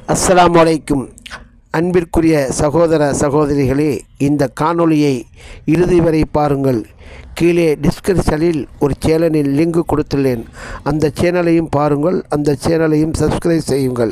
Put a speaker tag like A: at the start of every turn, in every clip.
A: அஸ்ஸலாமு அலைக்கும் அன்பிற்குரிய சகோதர சகோதரிகளே இந்த காணொளியை இறுதி வரை பாருங்கள் கீழே டிஸ்கிரிப்ஷனில் ஒரு சேனலின் லிங்க் கொடுத்துள்ளேன் அந்த சேனலையும் பாருங்கள் அந்த சேனலையும் சப்ஸ்கிரைப் செய்யுங்கள்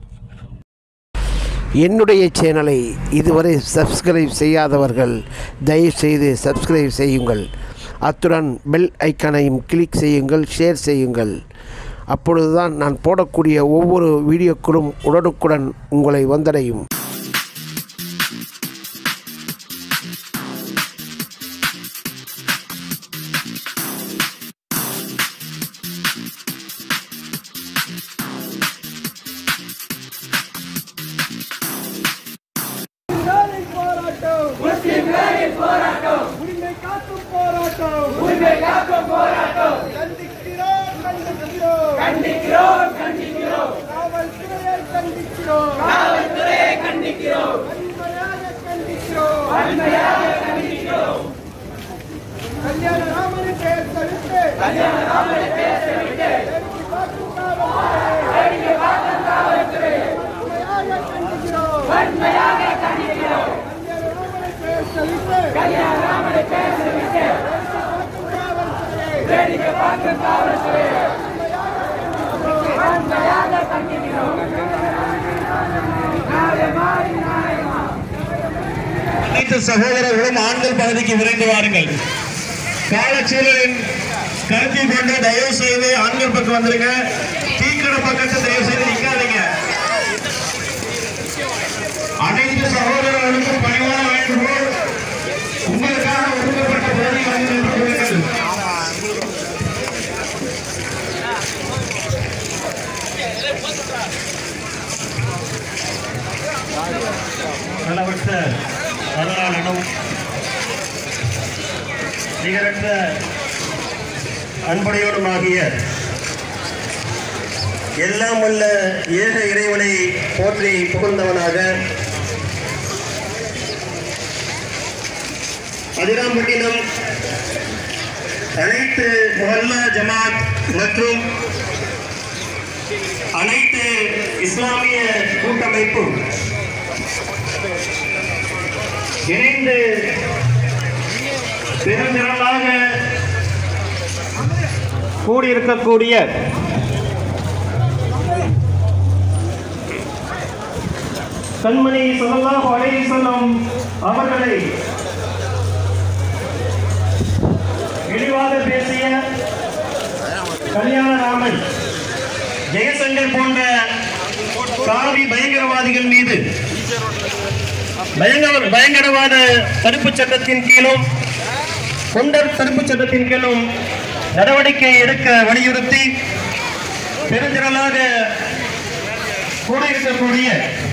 A: என்னுடைய சேனலை இதுவரை சப்ஸ்கிரைப் செய்யாதவர்கள் தயவுசெய்து சப்ஸ்கிரைப் செய்யுங்கள் அத்துடன் பெல் ஐக்கானையும் கிளிக் செய்யுங்கள் ஷேர் செய்யுங்கள் அப்பொழுதுதான் நான் போடக்கூடிய ஒவ்வொரு வீடியோக்களும் உடனுக்குடன் உங்களை வந்தடையும்
B: முஸ்லிம்களின் போராட்டம் முஸ்லிம்களின் போராட்டம் உரிமை காக்கும் போராட்டம் உரிமை காக்கும் போராட்டம் கண்டிக்கிறோம் கண்டிக்கிறோம் கண்டிக்கிறோம் கண்டிக்கிறோம் காவல்துறையை கண்டிக்கிறோம் காவல்துறையை கண்டிக்கிறோம் வன்மையாக கண்டிக்கிறோம் வன்மையாக கண்டிக்கிறோம் கல்யாண ராமனை பெயர் தவிர்த்து கல்யாண ராமனை பெயர் தவிர்த்து வேடிக்கை பார்க்கும் காவல்துறை வேடிக்கை பார்க்கும் காவல்துறை வன்மையாக கண்டிக்கிறோம் வன்மையாக கண்டிக்கிறோம் கல்யாண ராமனை பெயர் தவிர்த்து கல்யாண ராமனை பெயர் தவிர்த்து வேடிக்கை பார்க்கும் காவல்துறை வன்மையாக கண்டிக்கிறோம்
C: அனைத்து சகோதரர்களும் ஆண்கள் பகுதிக்கு விரைந்து வாருங்கள் காலச்சூழலின் கருத்தில் கொண்டு தயவு செய்து ஆண்கள் பக்கம் வந்துருங்க டீக்கடை பக்கத்தை தயவு செய்து நிக்காதீங்க அனைத்து சகோதரர்களுக்கும் பணிவான வேண்டுகோள் உங்களுக்காக ஒதுக்கப்பட்ட பகுதி வந்து நின்று கொள்ளுங்கள் அளவற்ற அருளாளனும் நிகரற்ற அன்புடையோடுமாகிய எல்லாம் உள்ள ஏக இறைவனை போற்றி புகழ்ந்தவனாக அதிராம்பட்டினம் அனைத்து மொஹல்லா ஜமாத் மற்றும் அனைத்து இஸ்லாமிய கூட்டமைப்பும் இணைந்து பெருந்திரளாக கூடியிருக்கக்கூடிய கண்மணி சொல்லலாம் அலைஹி சொல்லும் அவர்களை இழிவாக பேசிய கல்யாணராமன் ஜெயசங்கர் போன்ற காவி பயங்கரவாதிகள் மீது பயங்கர பயங்கரவாத தடுப்புச் சட்டத்தின் கீழும் கொண்டர் தடுப்புச் சட்டத்தின் கீழும் நடவடிக்கை எடுக்க வலியுறுத்தி பெருந்திரளாக கூட இருக்கக்கூடிய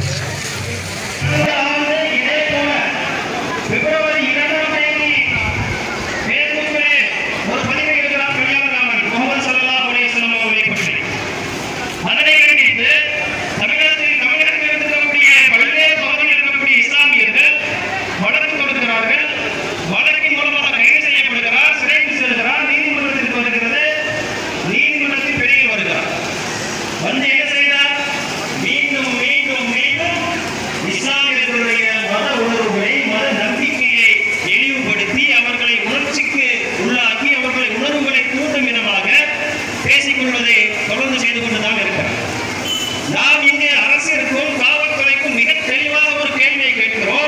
C: இதே போல பிப்ரவரி இரண்டாம் தேதி பேருந்திலே ஒரு பதிவு இருக்கிறார் கல்யாணராமன் முகமது சல்லல்லாஹு அலைஹி வஸல்லம் அவர்களை பற்றி அதனை கண்டித்து தமிழகத்தில் தமிழகத்தில் இருக்கக்கூடிய பல்வேறு பகுதியில் இருக்கக்கூடிய இஸ்லாமியர்கள் வழக்கு தொடுக்கிறார்கள் வழக்கின் மூலமாக கைது செய்யப்படுகிறார் சிறைக்கு செல்கிறார் நீதிமன்றத்திற்கு வருகிறது நீதிமன்றத்தில் வெளியில் வருகிறார் வந்து என்ன செய்தார் மீண்டும் மீண்டும் மீண்டும் இஸ்லாமியர்களுடைய மத உணர்வுகளை மத நம்பிக்கையை இழிவுபடுத்தி அவர்களை உணர்ச்சிக்கு உள்ளாக்கி அவர்களை உணர்வுகளை கூட்டும் விதமாக பேசிக் கொள்வதை தொடர்ந்து செய்து கொண்டுதான் இருக்கிறார் நாம் இங்கே அரசிற்கும் காவல்துறைக்கும் மிக தெளிவாக ஒரு கேள்வியை கேட்கிறோம்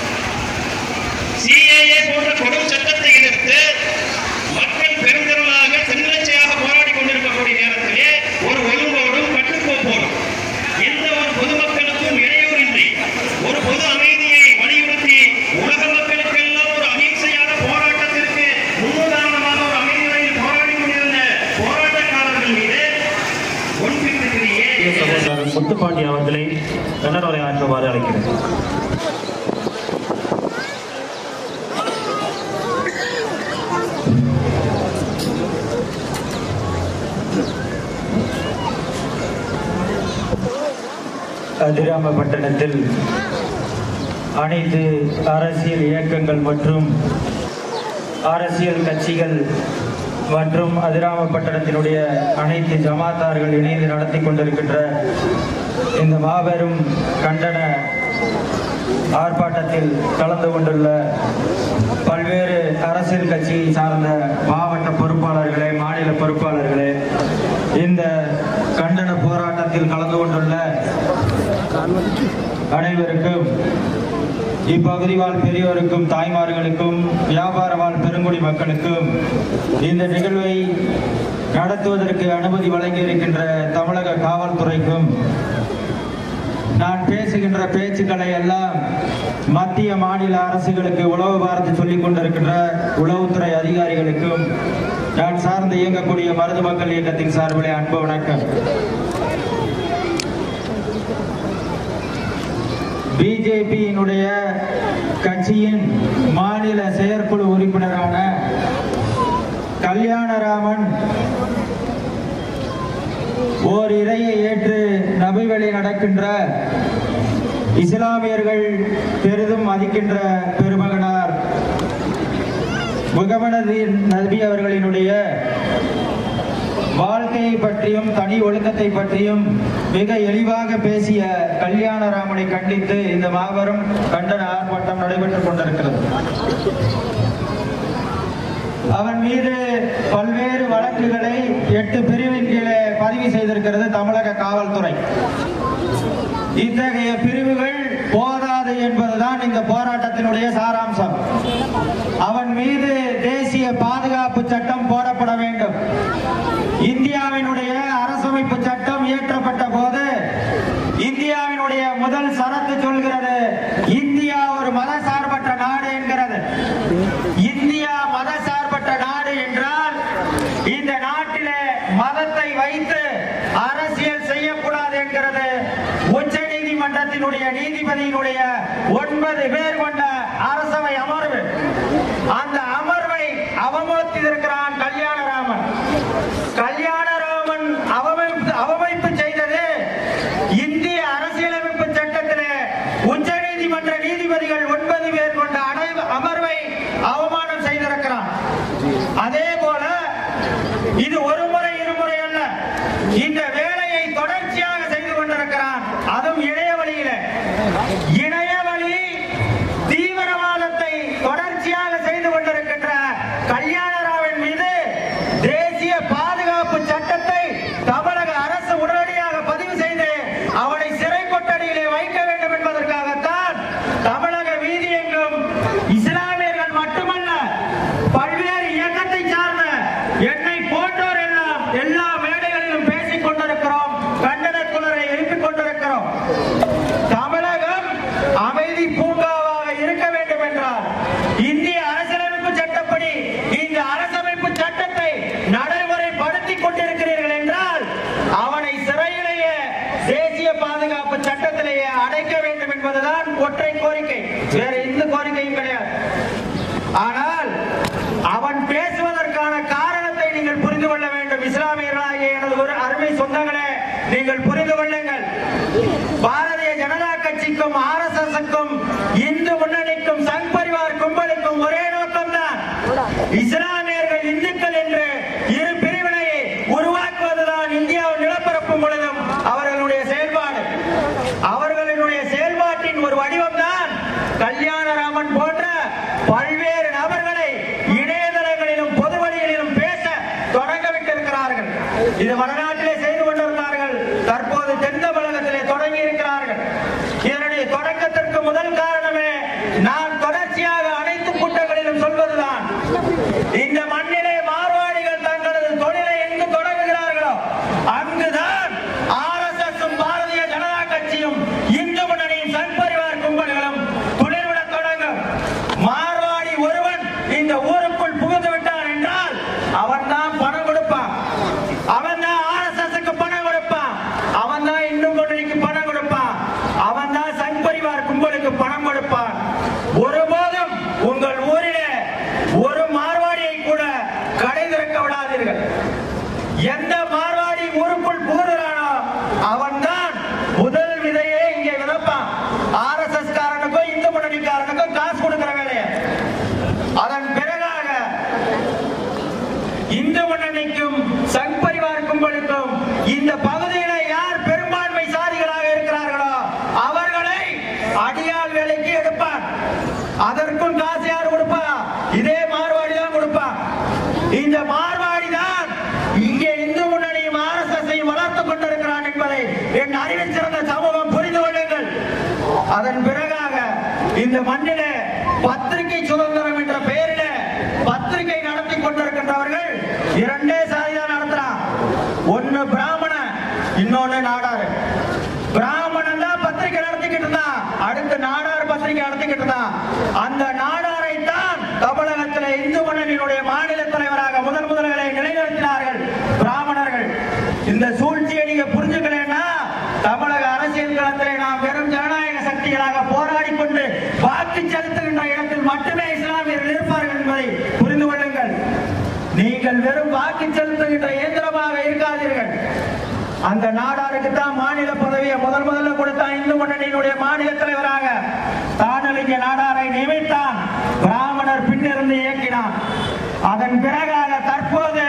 C: சிஏஏ போன்ற கொடும் சட்டத்தை எதிர்த்து மக்கள் பெருந்திரளாக தென்னச்சையாக போராடி கொண்டிருக்கக்கூடிய நேரத்திலே ஒரு ஒழுங்கோடும் கட்டுக்கோப்போடும் எந்த ஒரு பொதுமக்களுக்கும் இடையூறின்றி ஒரு பொது அமைதியை வலியுறுத்தி உலக மக்களுக்கெல்லாம் ஒரு அகிம்சையான போராட்டத்திற்கு முன்னுதாரணமாக ஒரு அமைதி வழியில் போராடி கொண்டிருந்த போராட்டக்காரர்கள் மீது ஒன்பித்திலேயே
D: சகோதரர் முத்துப்பாண்டி அவர்களை கண்ணனுரை ஆற்றுமாறு அழைக்கிறேன் அதிராமபட்டணத்தில் அனைத்து அரசியல் இயக்கங்கள் மற்றும் அரசியல் கட்சிகள் மற்றும் அதிராமப்பட்டணத்தினுடைய அனைத்து ஜமாத்தார்கள் இணைந்து நடத்தி கொண்டிருக்கின்ற
E: இந்த மாபெரும் கண்டன ஆர்ப்பாட்டத்தில் கலந்து கொண்டுள்ள பல்வேறு அரசியல் கட்சியை சார்ந்த மாவட்ட பொறுப்பாளர்களே மாநில பொறுப்பாளர்களே இந்த கண்டன போராட்டத்தில் கலந்து கொண்டுள்ள அனைவருக்கும் இப்பகுதி வாழ் பெரியோருக்கும் தாய்மார்களுக்கும் வியாபார வாழ் பெருங்குடி மக்களுக்கும் இந்த நிகழ்வை நடத்துவதற்கு அனுமதி வழங்கி இருக்கின்ற தமிழக காவல்துறைக்கும் நான் பேசுகின்ற பேச்சுக்களை எல்லாம் மத்திய மாநில அரசுகளுக்கு உளவு பார்த்து சொல்லிக் கொண்டிருக்கின்ற உளவுத்துறை அதிகாரிகளுக்கும் நான் சார்ந்து இயங்கக்கூடிய மருது மக்கள் இயக்கத்தின் சார்பிலே அன்பு வணக்கம் பிஜேபியினுடைய கட்சியின் மாநில செயற்குழு உறுப்பினரான கல்யாணராமன் ஓர் இறையை ஏற்று நபிவழி நடக்கின்ற இஸ்லாமியர்கள் பெரிதும் மதிக்கின்ற பெருமகனார் முகமது நபி அவர்களினுடைய வாழ்க்கையை பற்றியும் தனி ஒழுக்கத்தை பற்றியும் மிக எளிவாக பேசிய கல்யாணராமனை கண்டித்து இந்த மாபெரும் கண்டன ஆர்ப்பாட்டம் நடைபெற்றுக் கொண்டிருக்கிறது அவன் மீது பல்வேறு வழக்குகளை எட்டு பிரிவின் கீழே பதிவு செய்திருக்கிறது தமிழக காவல்துறை இத்தகைய பிரிவுகள் போதாது என்பதுதான் இந்த போராட்டத்தினுடைய சாராம்சம் அவன் மீது தேசிய பாதுகாப்பு சட்டம் போடப்பட வேண்டும் இந்தியாவினுடைய அரசமைப்பு சட்டம் இயற்றப்பட்ட போது இந்தியாவினுடைய முதல் சரத்து சொல்கிறது இந்தியா ஒரு மத சார்பற்ற நாடு என்கிறது இந்தியா மத சார்பற்ற நாடு என்றால் இந்த நாட்டிலே மதத்தை வைத்து அரசியல் செய்யக்கூடாது என்கிறது உச்ச நீதிமன்றத்தினுடைய நீதிபதியினுடைய ஒன்பது பேர் கொண்ட அரசவை அமர்வு அந்த அமர்வை அவமதித்திருக்கிறான் கல்யாணராமன் கல்யாணராமன் அவமைப்பு அவமைப்பு செய்தது இந்திய அரசியலமைப்பு சட்டத்திலே உச்ச நீதிமன்ற நீதிபதிகள் ஒன்பது பேர் கொண்ட அனை- அமர்வை அவமானம் செய்திருக்கிறான் அதே போல இது ஒரு முறை இருமுறை அல்ல இந்த வேலையை தொடர்ச்சியாக செய்து கொண்டிருக்கிறான் அதுவும் இணைய வழியில இணைய வழி தீவிரவாதத்தை தொடர்ச்சியாக செய்து கொண்டிருக்கின்ற கல்யாணராவின் மீது தேசிய பாதுகாப்பு சட்டத்தை தமிழக அரசு உடனடியாக பதிவு செய்து அவனை சிறை கொட்டடியிலே வைக்க வேண்டும் என்பதற்காகத்தான் தமிழக வீதி எங்கும் இஸ்லாமியர்கள் மட்டுமல்ல பல்வேறு இயக்கத்தை சார்ந்த என்னை போன்றோர் எல்லாம் எல்லா மேடைகளிலும் பேசிக் கொண்டிருக்கிறோம் கண்டன குளரை எழுப்பிக் கொண்டிருக்கிறோம் தமிழகம் அமைதி பூங்காவாக இருக்க வேண்டும் என்றால் இந்திய அரசியலமைப்பு சட்டப்படி இந்த அரசமைப்பு சட்டத்தை நடைமுறைப்படுத்திக் கொண்டிருக்கிறீர்கள் என்றால் அவனை சிறையிலேயே தேசிய பாதுகாப்பு சட்டத்திலேயே அடைக்க வேண்டும் என்பதுதான் ஒற்றை கோரிக்கை வேற எந்த கோரிக்கையும் கிடையாது ஆனால் அவன் பேசுவதற்கான காரணத்தை நீங்கள் புரிந்து கொள்ள வேண்டும் இஸ்லாமியர்களாகிய எனது ஒரு அருமை சொந்தங்களே நீங்கள் புரிந்து கொள்ளுங்கள் பாரதிய ஜனதா கட்சிக்கும் ஆர் எஸ் எஸ்க்கும் இந்து முன்னணிக்கும் சங் பரிவார் கும்பலுக்கும் ஒரே நோக்கம்தான் இஸ்லாமியர்கள் இந்துக்கள் என்று இரு பிரிவினையை உருவாக்குவதுதான் இந்தியாவின் நிலப்பரப்பு முழுதும் அவர்களுடைய செயல்பாடு அவர்களுடைய செயல்பாட்டின் ஒரு வடிவம்தான் கல்யாணராமன் போன்ற பல்வேறு நபர்களை இணையதளங்களிலும் பொது வழிகளிலும் பேச தொடங்க விட்டிருக்கிறார்கள் இது வடநாட்டிலே செய்து கொண்டிருந்தார்கள் தற்போது தென் தமிழகத்திலே தொடங்கி இருக்கிறார்கள் இதனுடைய தொடக்கத்திற்கு முதல் காரணமே நான் தொடர்ச்சியாக அனைத்து கூட்டங்களிலும் சொல்வதுதான் இந்த இந்த மார்வாடி தான் இங்கே இந்து முன்னணியும் ஆர்எஸ்எஸ் வளர்த்துக் கொண்டிருக்கிறான் என்பதை என் அறிவில் சிறந்த சமூகம் புரிந்து கொள்ளுங்கள் அதன் பிறகாக இந்த மண்ணிலே பத்திரிகை சுதந்திரம் என்ற பெயரிலே பத்திரிகை நடத்தி கொண்டிருக்கின்றவர்கள் இரண்டே சாதிதான் நடத்துறான் ஒன்னு பிராமண இன்னொன்னு நாடாரு பிராமணன் தான் பத்திரிகை நடத்திக்கிட்டு இருந்தான் அடுத்து நாடார் பத்திரிகை நடத்திக்கிட்டு இருந்தான் அந்த நாடாரை தான் தமிழகத்தில் இந்து மன்னனினுடைய மாநில தலைவராக முதல் முதல்களை நிலைநிறுத்தினார்கள் பிராமணர்கள் இந்த சூழ்ச்சியை நீங்க புரிஞ்சுக்கலன்னா தமிழக அரசியல் களத்திலே நாம் வெறும் ஜனநாயக சக்திகளாக போராடி கொண்டு வாக்கு செலுத்துகின்ற இடத்தில் மட்டுமே இஸ்லாமியர்கள் இருப்பார்கள் என்பதை புரிந்து கொள்ளுங்கள் நீங்கள் வெறும் வாக்கு செலுத்துகின்ற இயந்திரமாக இருக்காதீர்கள் அந்த நாடாருக்கு தான் மாநில பதவியை முதல் முதல்ல கொடுத்தான் இந்து முன்னணியினுடைய மாநில தலைவராக தானலிங்க நாடாரை நியமித்தான் பிராமணர் பின்னிருந்து இயக்கினான் அதன் பிறகாக தற்போது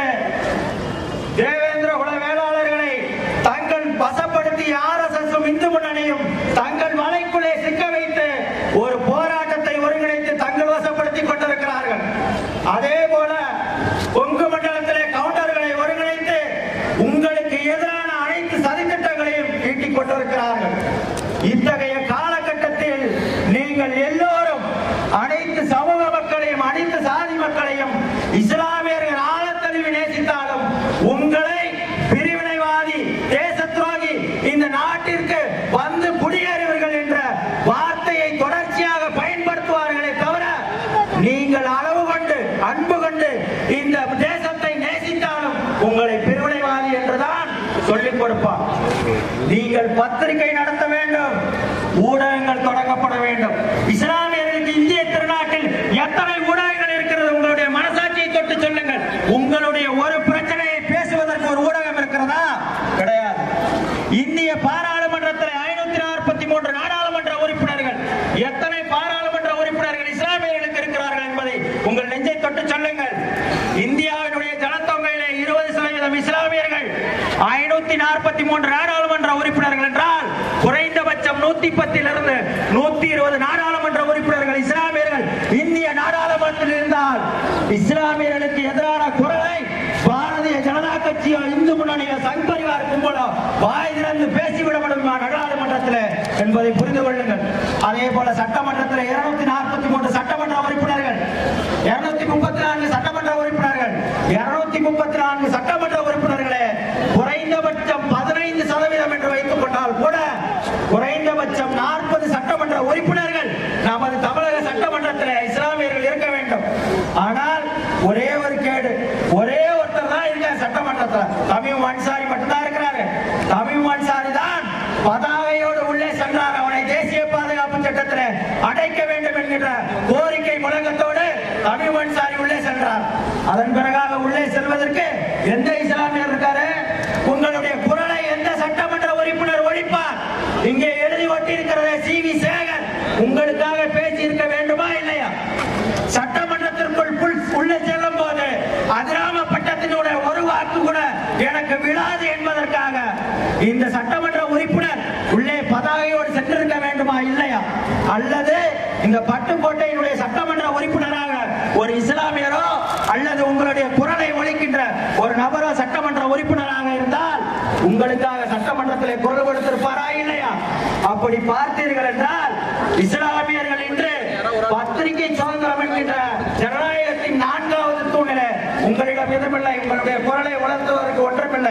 E: தேவேந்திர குல வேளாளர்களை தங்கள் வசப்படுத்தி ஆர்எஸ்எஸ் இந்து முன்னணியும் தங்கள் வலைக்குள்ளே சிக்க வைத்து ஒரு போராட்டத்தை ஒருங்கிணைத்து தங்கள் வசப்படுத்திக் கொண்டிருக்கிறார்கள் அதே போல கொங்கு மண்டலத்திலே கவுண்டர்களை ஒருங்கிணைத்து உங்களுக்கு எதிரான அனைத்து சதித்திட்டங்களையும் ஈட்டிக் கொண்டிருக்கிறார்கள் இத்தகைய காலகட்டத்தில் நீங்கள் எல்லோரும் அனைத்து சமூக மக்களையும் அனைத்து சாதி மக்களையும் இஸ்லாமியர்கள் ஆழத்தறிவு நேசித்தாலும் உங்களை பிரிவினைவாதி தேச துரோகி இந்த நாட்டிற்கு வந்து குடியேறியவர்கள் என்ற வார்த்தையை தொடர்ச்சியாக பயன்படுத்துவார்களே தவிர நீங்கள் அளவு கொண்டு அன்பு கொண்டு இந்த தேசத்தை நேசித்தாலும் உங்களை பிரிவினைவாதி என்றுதான் சொல்லிக் கொடுப்பார் நீங்கள் பத்திரிகை நடத்த வேண்டும் ஊடகங்கள் தொடங்கப்பட வேண்டும் இஸ்லாமியர்களுக்கு இந்திய திருநாட்டில் எத்தனை ஊடகங்கள் இருக்கிறது உங்களுடைய மனசாட்சியை தொட்டு சொல்லுங்கள் உங்களுடைய ஒரு பிரச்சனையை பேசுவதற்கு ஒரு ஊடகம் இருக்கிறதா கிடையாது இந்திய பாராளுமன்றத்தில் ஐநூத்தி நாற்பத்தி மூன்று நாடாளுமன்ற உறுப்பினர்கள் எத்தனை பாராளுமன்ற உறுப்பினர்கள் இஸ்லாமியர்களுக்கு இருக்கிறார்கள் என்பதை உங்கள் நெஞ்சை தொட்டு சொல்லுங்கள் இந்தியாவினுடைய ஜனத்தொகையிலே இருபது சதவீதம் இஸ்லாமியர்கள் ஐநூத்தி நாற்பத்தி மூன்று நாடாளுமன்ற உறுப்பினர்கள் என்றால் குறைந்தபட்சம் நூத்தி பத்திலிருந்து நூத்தி இருபது நாடாளுமன்ற உறுப்பினர்கள் இஸ்லாமியர்கள் இந்திய நாடாளுமன்றத்தில் இருந்தால் இஸ்லாமியர்களுக்கு எதிரான குரலை பாரதிய ஜனதா கட்சியோ இந்து முன்னணியோ சங் பரிவார் கும்பலோ வாய் திறந்து பேசிவிட முடியுமா நாடாளுமன்றத்தில் என்பதை புரிந்து கொள்ளுங்கள் அதே போல சட்டமன்றத்தில் இருநூத்தி நாற்பத்தி மூன்று சட்டமன்ற உறுப்பினர்கள் இருநூத்தி முப்பத்தி நான்கு சட்டமன்ற உறுப்பினர்கள் இருநூத்தி முப்பத்தி நான்கு சட்டமன்ற உறுப்பினர்களே குறைந்தபட்சம் பதினைந்து சதவீதம் என்று வைத்துக் கொண்டால் கூட குறைந்தபட்சம் நாற்பது சட்டமன்ற உறுப்பினர்கள் நமது தமிழக சட்டமன்றத்தில் இஸ்லாமியர்கள் இருக்க வேண்டும் ஆனால் ஒரே ஒரு கேடு ஒரே ஒருத்தர் தான் இருக்கார் சட்டமன்றத்தில் தமிழ் அன்சாரி மட்டும்தான் இருக்கிறாரு தமிழ் அன்சாரி தான் பதாகையோடு உள்ளே சென்றார் அவனை தேசிய பாதுகாப்பு சட்டத்தில் அடைக்க வேண்டும் என்கின்ற கோரிக்கை முழக்கத்தோடு தமிழ் அன்சாரி உள்ளே சென்றார் அதன் பிறகாக உள்ளே செல்வதற்கு எந்த இஸ்லாமியர் இருக்காரு உங்களுடைய குரலை எந்த சட்டமன்ற உறுப்பினர் ஒழிப்பார் இங்கே எழுதி ஒட்டியிருக்கிறது சி வி சேகர் உங்களுக்காக பேசி இருக்க வேண்டுமா இல்லையா சட்டமன்றத்திற்குள் புல் உள்ளே செல்லும் போது அதிராம பட்டத்தினுடைய ஒரு வாக்கு கூட எனக்கு விழாது என்பதற்காக இந்த சட்டமன்ற உறுப்பினர் உள்ளே பதாகையோடு சென்றிருக்க வேண்டுமா இல்லையா அல்லது இந்த பட்டுக்கோட்டையினுடைய சட்டமன்ற உறுப்பினராக ஒரு இஸ்லாமியரோ அல்லது உங்களுடைய குரலை ஒழிக்கின்ற ஒரு நபரோ சட்டமன்ற உறுப்பினராக இருந்தால் உங்களுக்காக சட்டமன்றத்தில் குரல் கொடுத்திருப்பாரா இல்லையா அப்படி பார்த்தீர்கள் என்றால் இஸ்லாமியர்கள் இன்று பத்திரிகை சுதந்திரம் என்கின்ற ஜனநாயகத்தின் நான்காவது தூணிலே உங்களிடம் எதுமில்லை உங்களுடைய குரலை உணர்த்துவதற்கு ஒன்றுமில்லை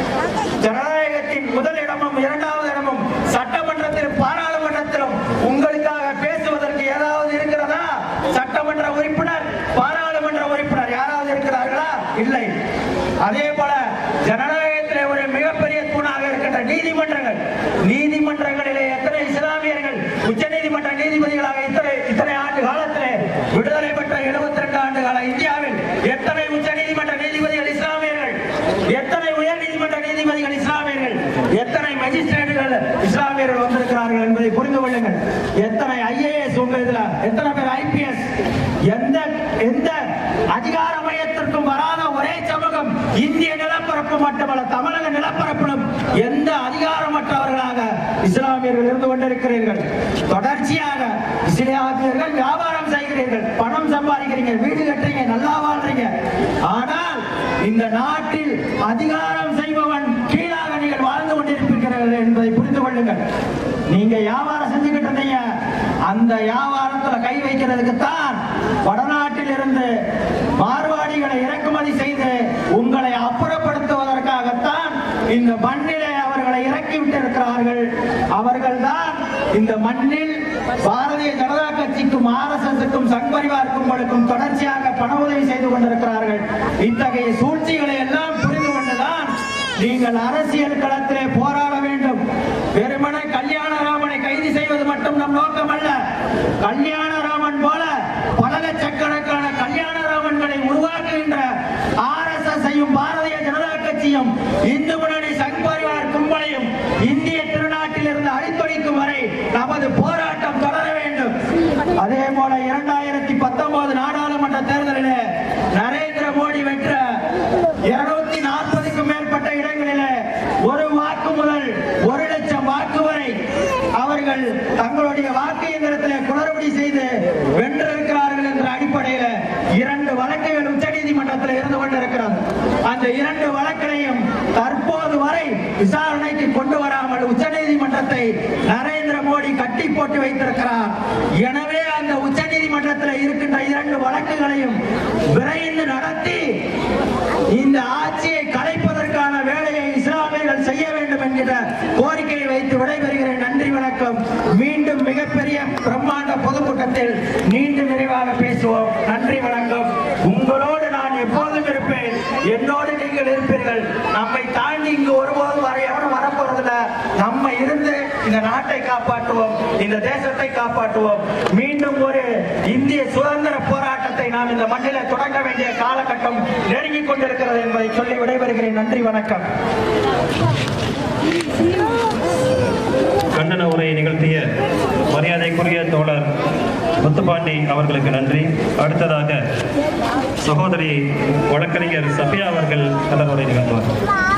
E: ஜனநாயகத்தின் முதல் இடமும் இரண்டாவது இடமும் சட்டமன்றத்திலும் பாராளுமன்றத்திலும் உங்களுக்காக பேசுவதற்கு ஏதாவது இருக்கிறதா சட்டமன்ற உறுப்பினர் பாராளுமன்ற உறுப்பினர் யாராவது இருக்கிறார்களா இல்லை அதே போல ஜனநாயகத்திலே ஒரு மிகப்பெரிய தூணாக இருக்கின்ற நீதிமன்றங்கள் நீதிமன்றங்களிலே எத்தனை இஸ்லாமியர்கள் உச்ச நீதிமன்ற நீதிபதிகளாக இத்தனை இத்தனை ஆண்டு காலத்திலே விடுதலை பெற்ற 72 ரெண்டு ஆண்டு கால இந்தியாவில் எத்தனை உச்ச நீதிமன்ற நீதிபதிகள் இஸ்லாமியர்கள் எத்தனை உயர் நீதிமன்ற நீதிபதிகள் இஸ்லாமியர்கள் எத்தனை மஜிஸ்ட்ரேட்டுகள் இஸ்லாமியர்கள் வந்திருக்கிறார்கள் என்பதை புரிந்து கொள்ளுங்கள் எத்தனை ஐஏஎஸ் உங்க இதுல எத்தனை பேர் ஐபிஎஸ் எந்த எந்த அதிகார மையத்திற்கும் வராத ஒரே சமூகம் இந்திய நிலப்பரப்பு மட்டுமல்ல தமிழக நிலப்பரப்பிலும் எந்த அதிகாரமற்றவர்களாக இஸ்லாமியர்கள் இருந்து கொண்டிருக்கிறீர்கள் தொடர்ச்சியாக இஸ்லாமியர்கள் வியாபாரம் செய்கிறீர்கள் பணம் சம்பாதிக்கிறீங்க வீடு கட்டுறீங்க நல்லா வாழ்றீங்க ஆனால் இந்த நாட்டில் அதிகாரம் செய்பவன் கீழாக நீங்கள் வாழ்ந்து கொண்டிருக்கிறீர்கள் என்பதை புரிந்து கொள்ளுங்கள் நீங்க வியாபாரம் செஞ்சுக்கிட்டு இருந்தீங்க அந்த வியாபாரத்துல கை வைக்கிறதுக்கு தான் வடநாட்டில் இருந்து மார்வாடிகளை இறக்குமதி செய்து உங்களை அப்புறப்படுத்துவதற்காகத்தான் இந்த மண்ணிலே அவர்களை இறக்கி விட்டிருக்கிறார்கள் அவர்கள்தான் இந்த மண்ணில் பாரதிய ஜனதா கட்சிக்கும் ஆர்எஸ்எஸ்க்கும் சங்பரிவார் கும்பலுக்கும் தொடர்ச்சியாக பண உதவி செய்து கொண்டிருக்கிறார்கள் இத்தகைய சூழ்ச்சிகளை எல்லாம் புரிந்து கொண்டுதான் நீங்கள் அரசியல் களத்திலே போராட வேண்டும் வெறுமனே கல்யாணராமனை கைது செய்வது மட்டும் நம் நோக்கம் அல்ல கல்யாணராமன் போல பல லட்சக்கணக்கான கல்யாணராமன்களை உருவாக்குகின்ற ஆர்எஸ்எஸ் பாரதிய ஜனதா கட்சியும் இந்து முன்னணி சங் பரிவார் கும்பலையும் இந்திய திருநாட்டில் இருந்து அழித்தொழிக்கும் வரை நமது போராட்டம் தொடர வேண்டும் அதே போல இரண்டாயிரத்தி பத்தொன்பது நாடாளுமன்ற தேர்தலிலே நரேந்திர மோடி வென்ற இருநூத்தி நாற்பதுக்கும் மேற்பட்ட இடங்களிலே ஒரு வாக்கு முதல் ஒரு லட்சம் வாக்கு வரை அவர்கள் தங்களுடைய வாக்கு இயந்திரத்திலே குளறுபடி செய்து வென்றிருக்கிறார்கள் என்ற அடிப்படையில் இரண்டு வழக்குகள் உச்சநீதிமன்றத்தில் இருந்து கொண்டிருக்கிறது அந்த இரண்டு வழக்கினையும் தற்போது வரை விசாரணைக்கு கொண்டு வராமல் உச்சநீதிமன்றத்தை நரேந்திர மோடி கட்டி போட்டு வைத்திருக்கிறார் எனவே அந்த உச்சநீதிமன்றத்தில் இருக்கின்ற இரண்டு வழக்குகளையும் விரைந்து நடத்தி இந்த ஆட்சியை கலைப்பதற்கான வேலையை இஸ்லாமியர்கள் செய்ய வேண்டும் என்கிற கோரிக்கையை வைத்து விடைபெறுகிறேன் நன்றி வணக்கம் மீண்டும் மிகப்பெரிய பிரம்மாண்ட பொதுக்கூட்டத்தில் நீண்டு நிறைவாக பேசுவோம் நன்றி வணக்கம் உங்களோடு நான் எப்போதும் இருப்பேன் என்னோடு நீங்கள் இருப்பீர்கள் நம்மை தாண்டி இங்கு ஒருபோதும் வர எவரும் வரப்போறதில்ல நம்ம இருந்து இந்த நாட்டை காப்பாற்றுவோம் இந்த தேசத்தை காப்பாற்றுவோம் மீண்டும் ஒரு இந்திய சுதந்திர போராட்டத்தை நாம் இந்த மண்ணில தொடங்க வேண்டிய காலகட்டம் நெருங்கிக் கொண்டிருக்கிறது என்பதை சொல்லி விடைபெறுகிறேன் நன்றி வணக்கம்
D: கண்டன உரையை நிகழ்த்திய மரியாதைக்குரிய தோழர் முத்துப்பாண்டி அவர்களுக்கு நன்றி அடுத்ததாக சகோதரி வழக்கறிஞர் சஃபியா அவர்கள் கண்டன உரை நிகழ்த்துவார்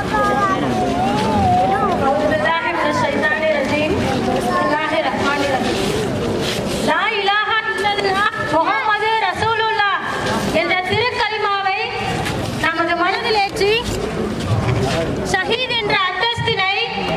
F: أعوذ بالله من الشيطان الرجيم بسم الله الرحمن الرحيم லா இலாஹா இல்லல்லாஹ் முஹம்மது ரசூலுல்லாஹ் என்ற திருக்கலிமாவை நமது மனதில் ஏற்றி ஷஹீத் என்ற அந்தஸ்தினை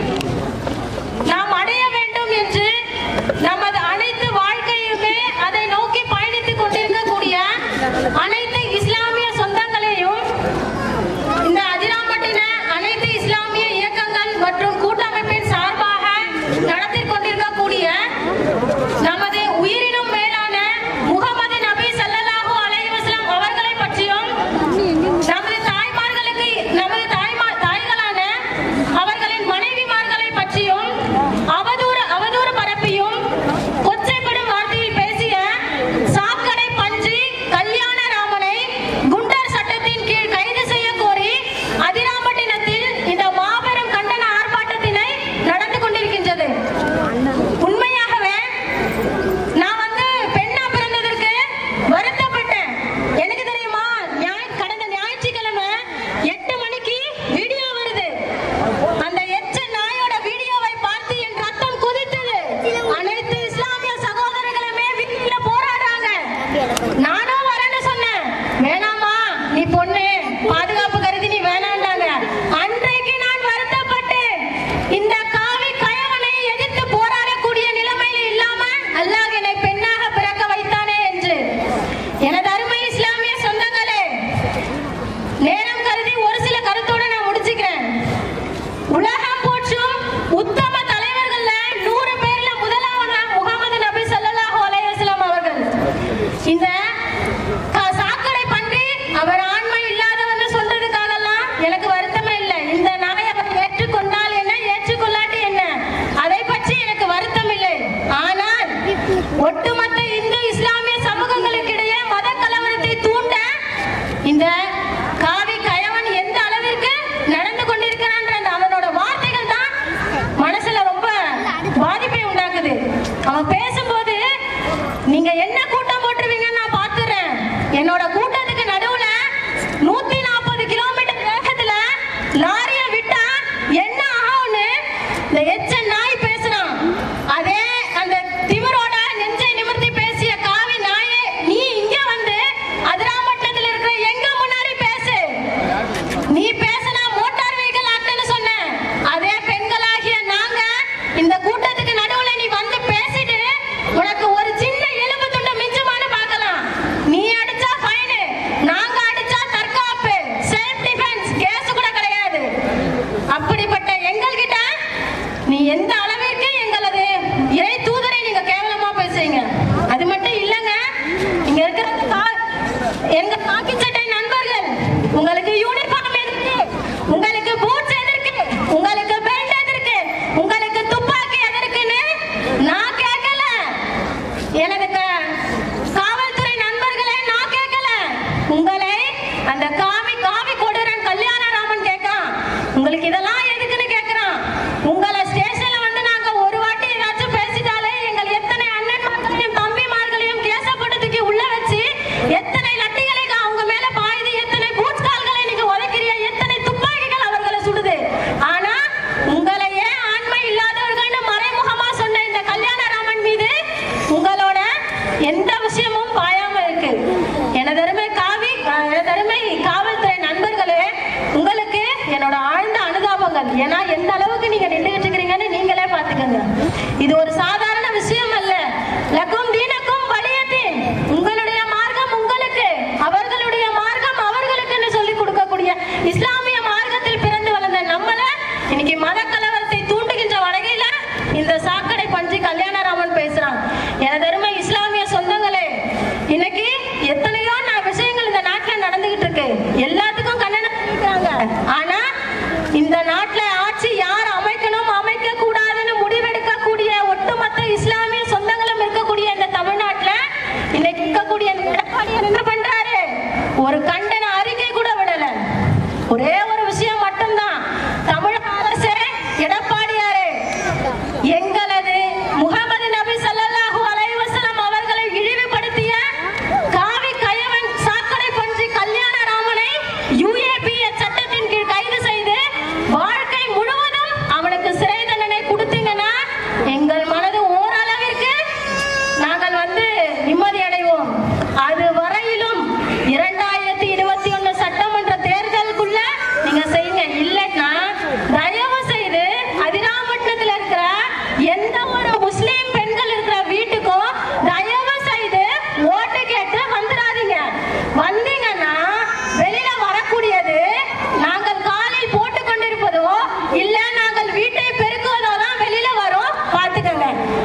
F: நாம் அடைய வேண்டும் என்று நமது அனைத்து வாழ்க்கையுமே அதை நோக்கி பயணித்துக் கொண்டிருக்கக்கூடிய அனைத்து இஸ்லாமிய சொந்தங்களையும் இந்த அதிராம்பட்டின அனைத்து இஸ்லாமிய இயக்கங்கள் மற்றும் கூட்டமைப்பின் சார்பாக நடத்தி கொண்டிருக்கக்கூடிய நமது உயிரினும் மேலான முகமது நபி ஸல்லல்லாஹு அலைஹி வஸல்லம் அவர்களை பற்றியும் நமது தாய்மார்களுக்கு நமது தாய்மா தாய்களான அவர்களின் மனைவிமார்களை பற்றியும் அவதூறு அவதூறு பரப்பியும் கொச்சைப்படும் வார்த்தையில் பேசிய சாக்கடை பன்றி கல்யாணராமனை குண்டர் சட்டத்தின் கீழ் கைது செய்ய கோரி அதிராம்பட்டினத்தில் இந்த மாபெரும் கண்டன ஆர்ப்பாட்டத்தினை நடந்து கொண்டிருக்கின்றது உண்மையாகவே நான் வந்து பெண்ணா பிறந்ததற்கு வருத்தப்பட்டேன் எனக்கு தெரியுமா ஞாயிறு கடந்த ஞாயிற்றுக்கிழமை எட்டு மணிக்கு வீடியோ வருது அந்த எச்ச நாயோட வீடியோவை பார்த்து என் ரத்தம் குதித்தது அனைத்து இஸ்லாமிய சகோதரர்களுமே வீட்டுல போராடுறாங்க நானும் வரேன்னு சொன்னேன் வேணாமா நீ பொண்ணு பாதுகாப்பு கருதி நீ வேணாண்டாங்க அன்றைக்கு நான் வருத்தப்பட்டேன் இந்த காவி கயவனை எதிர்த்து போராடக்கூடிய நிலைமையில் இல்லாம அல்லாஹ் என்னை பெண்ணாக பிறக்க வைத்தானே என்று எனது அருமை இஸ்லாமிய சொந்தங்களே நேரம் கருதி ஒரு சில கருத்தோட நான் முடிச்சுக்கிறேன் உலகம் போற்றும் உத்தம தலைவர்கள்ல நூறு பேர்ல முதலாவதா முகமது நபி ஸல்லல்லாஹு அலைஹி வஸல்லம் அவர்கள் இந்த க- சாக்கடை பன்றி அவர் ஆண்மை இல்லாதவன்னு சொல்றதுக்காகலாம் எனக்கு வருத்தமே இல்லை இந்த நாயை அவர் ஏற்றுக்கொண்டால் என்ன ஏற்றுக்கொள்ளாட்டி என்ன அதை பற்றி எனக்கு வருத்தம் இல்லை ஆனால் ஒட்டுமொத்த இந்து இஸ்லாமிய சமூகங்களுக்கிடையே மத கலவரத்தை தூண்ட இந்த காவி கயவன் எந்த அளவிற்கு நடந்து கொண்டிருக்கிறான் அவனோட வார்த்தைகள் தான் மனசுல ரொம்ப பாதிப்பை உண்டாக்குது அவன் பேசும்போது நீங்க என்ன கூட்டம் போட்டுருவீங்கன்னு நான் பாத்துறேன் என்னோட கூட்டத்துக்கு நடுவுல நூத்தி நாற்பது கிலோமீட்டர் வேகத்துல லாரிய விட்டா என்ன ஆகும்னு இந்த எச்ச நாய் பேசுறான் அதே அந்த திமிரோட நெஞ்சை நிமிர்த்தி பேசிய காவி நாயே நீ இங்க வந்து அதிராமட்டத்தில் இருக்கிற எங்க முன்னாடி பேசு இந்த கூட்டத்துக்கு நடுவுல நீ வந்து பேசிட்டு உனக்கு ஒரு சின்ன எலும்பு துண்டு மிஞ்சுமான்னு பார்க்கலாம் நீ அடிச்சா ஃபைனு நாங்க அடிச்சா தற்காப்பு செல்ஃப் டிஃபென்ஸ் கேஸ் கூட கிடையாது அப்படிப்பட்ட எங்கள்கிட்ட நீ எந்த அளவிற்கு எங்களது இறை தூதரை நீங்க கேவலமா பேசுறீங்க அது மட்டும் இல்லைங்க இங்க இருக்கிற கா- எங்க காக்கி சட்டை நண்பர்கள் உங்களுக்கு யூனிஃபார்ம் எதற்கு உங்களுக்கு பூட்ஸ் எதற்கு உங்களுக்கு பெல்ட் எதற்கு உங்களுக்கு துப்பாக்கி எதற்குன்னு நான் கேட்கல எனது க- காவல்துறை நண்பர்களே நான் கேட்கல உங்களை அந்த காவி காவி கொடூரன் கல்யாணராமன் கேட்கான் உங்களுக்கு இதெல்லாம் எதுக்குன்னு கேட்கிறான் உங்களை ஸ்டேஷன்ல வந்து நாங்க ஒரு வாட்டி ஏதாச்சும் பேசிட்டாலே எங்கள் எத்தனை அண்ணன்மார்களையும் தம்பிமார்களையும் கேசப்பட்டதுக்கு உள்ள வச்சு எத்தனை லட்டிகளை அவங்க மேல பாயுது எத்தனை பூட்ஸ் கால்களை நீங்க உதைக்கிறீங்க எத்தனை துப்பாக்கிகள் அவர்களை சுடுது ஆனா உங்களை ஏன் ஆண்மை இல்லாதவர்கள்னு மறைமுகமா சொன்ன இந்த கல்யாணராமன் மீது உங்களோட எந்த விஷயமும் பாயாம இருக்கு எனதருமை காவி எனதருமை காவல்துறை நண்பர்களே உங்களுக்கு என்னோட ஆழ்ந்த அனுதாபங்கள் ஏன்னா எந்த அளவுக்கு நீங்க நின்றுகிட்டு இருக்கிறீங்கன்னு நீங்களே பாத்துக்கோங்க இது ஒரு சாதாரண விஷயம் அல்ல லக்கும் தீனக்கும் வலியத்தீன் உங்களுடைய மார்க்கம் உங்களுக்கு அவர்களுடைய மார்க்கம் அவர்களுக்குன்னு சொல்லி கொடுக்கக்கூடிய இஸ்லாமிய மார்க்கத்தில் பிறந்து வளர்ந்த நம்மள இன்னைக்கு மத கலவரத்தை தூண்டுகின்ற வகையில இந்த சாக்கடை பஞ்சு கல்யாணராமன் பேசுறான் எனதருமை இஸ்லாமிய சொந்தங்களே இன்னைக்கு எத்தனையோ ந- விஷயங்கள் இந்த நாட்டுல நடந்துகிட்டு இருக்கு எல்லாத்துக்கும் கண்டனம் தெரிவிக்கிறாங்க ஆனா இந்த நாட்டுல ஆட்சி யார் அமைக்கணும் அமைக்க கூடாதுன்னு முடிவெடுக்கக்கூடிய ஒட்டுமொத்த இஸ்லாமிய சொந்தங்களும் இருக்கக்கூடிய இந்த தமிழ்நாட்டுல இன்னைக்கு இருக்கக்கூடிய இந்த எடப்பாடியார் என்ன பண்றாரு ஒரு கண்டன அறிக்கை கூட விடல ஒரே ஒரு விஷயம் மட்டும்தான் தமிழக அரசே எடப்பாடியாரே எங்களது முகமது நபி ஸல்லல்லாஹு அலைஹி வஸல்லம் அவர்களை இழிவுபடுத்திய காவி கயவன் சாக்கடை பன்றி கல்யாணராமனை யுஏபிஏ சட்டத்தின் கீழ் கைது செய்து வாழ்க்கை முழுவதும் அவனுக்கு சிறை தண்டனை கொடுத்தீங்கன்னா எங்கள் மனது ஓரளவிற்கு நாங்கள் வந்து நிம்மதி அடைவோம் அது வரையிலும் இரண்டாயிரத்தி இருபத்தி ஒண்ணு சட்டமன்ற தேர்தலுக்குள்ள நீங்க செய்யுங்க இல்லைன்னா தயவு செய்து அதிராமட்டத்தில் இருக்கிற எந்த ஒரு முஸ்லீம் பெண்கள் இருக்கிற வீட்டுக்கும் தயவு செய்து ஓட்டு கேட்டு வந்துடாதீங்க வந்தீங்கன்னா வெளியில வரக்கூடியது நாங்கள் காலில் போட்டுக் கொண்டிருப்பதோ இல்ல நாங்கள் வீட்டை பெருக்குவதோ தான் வெளியில வரும் பார்த்துக்கங்க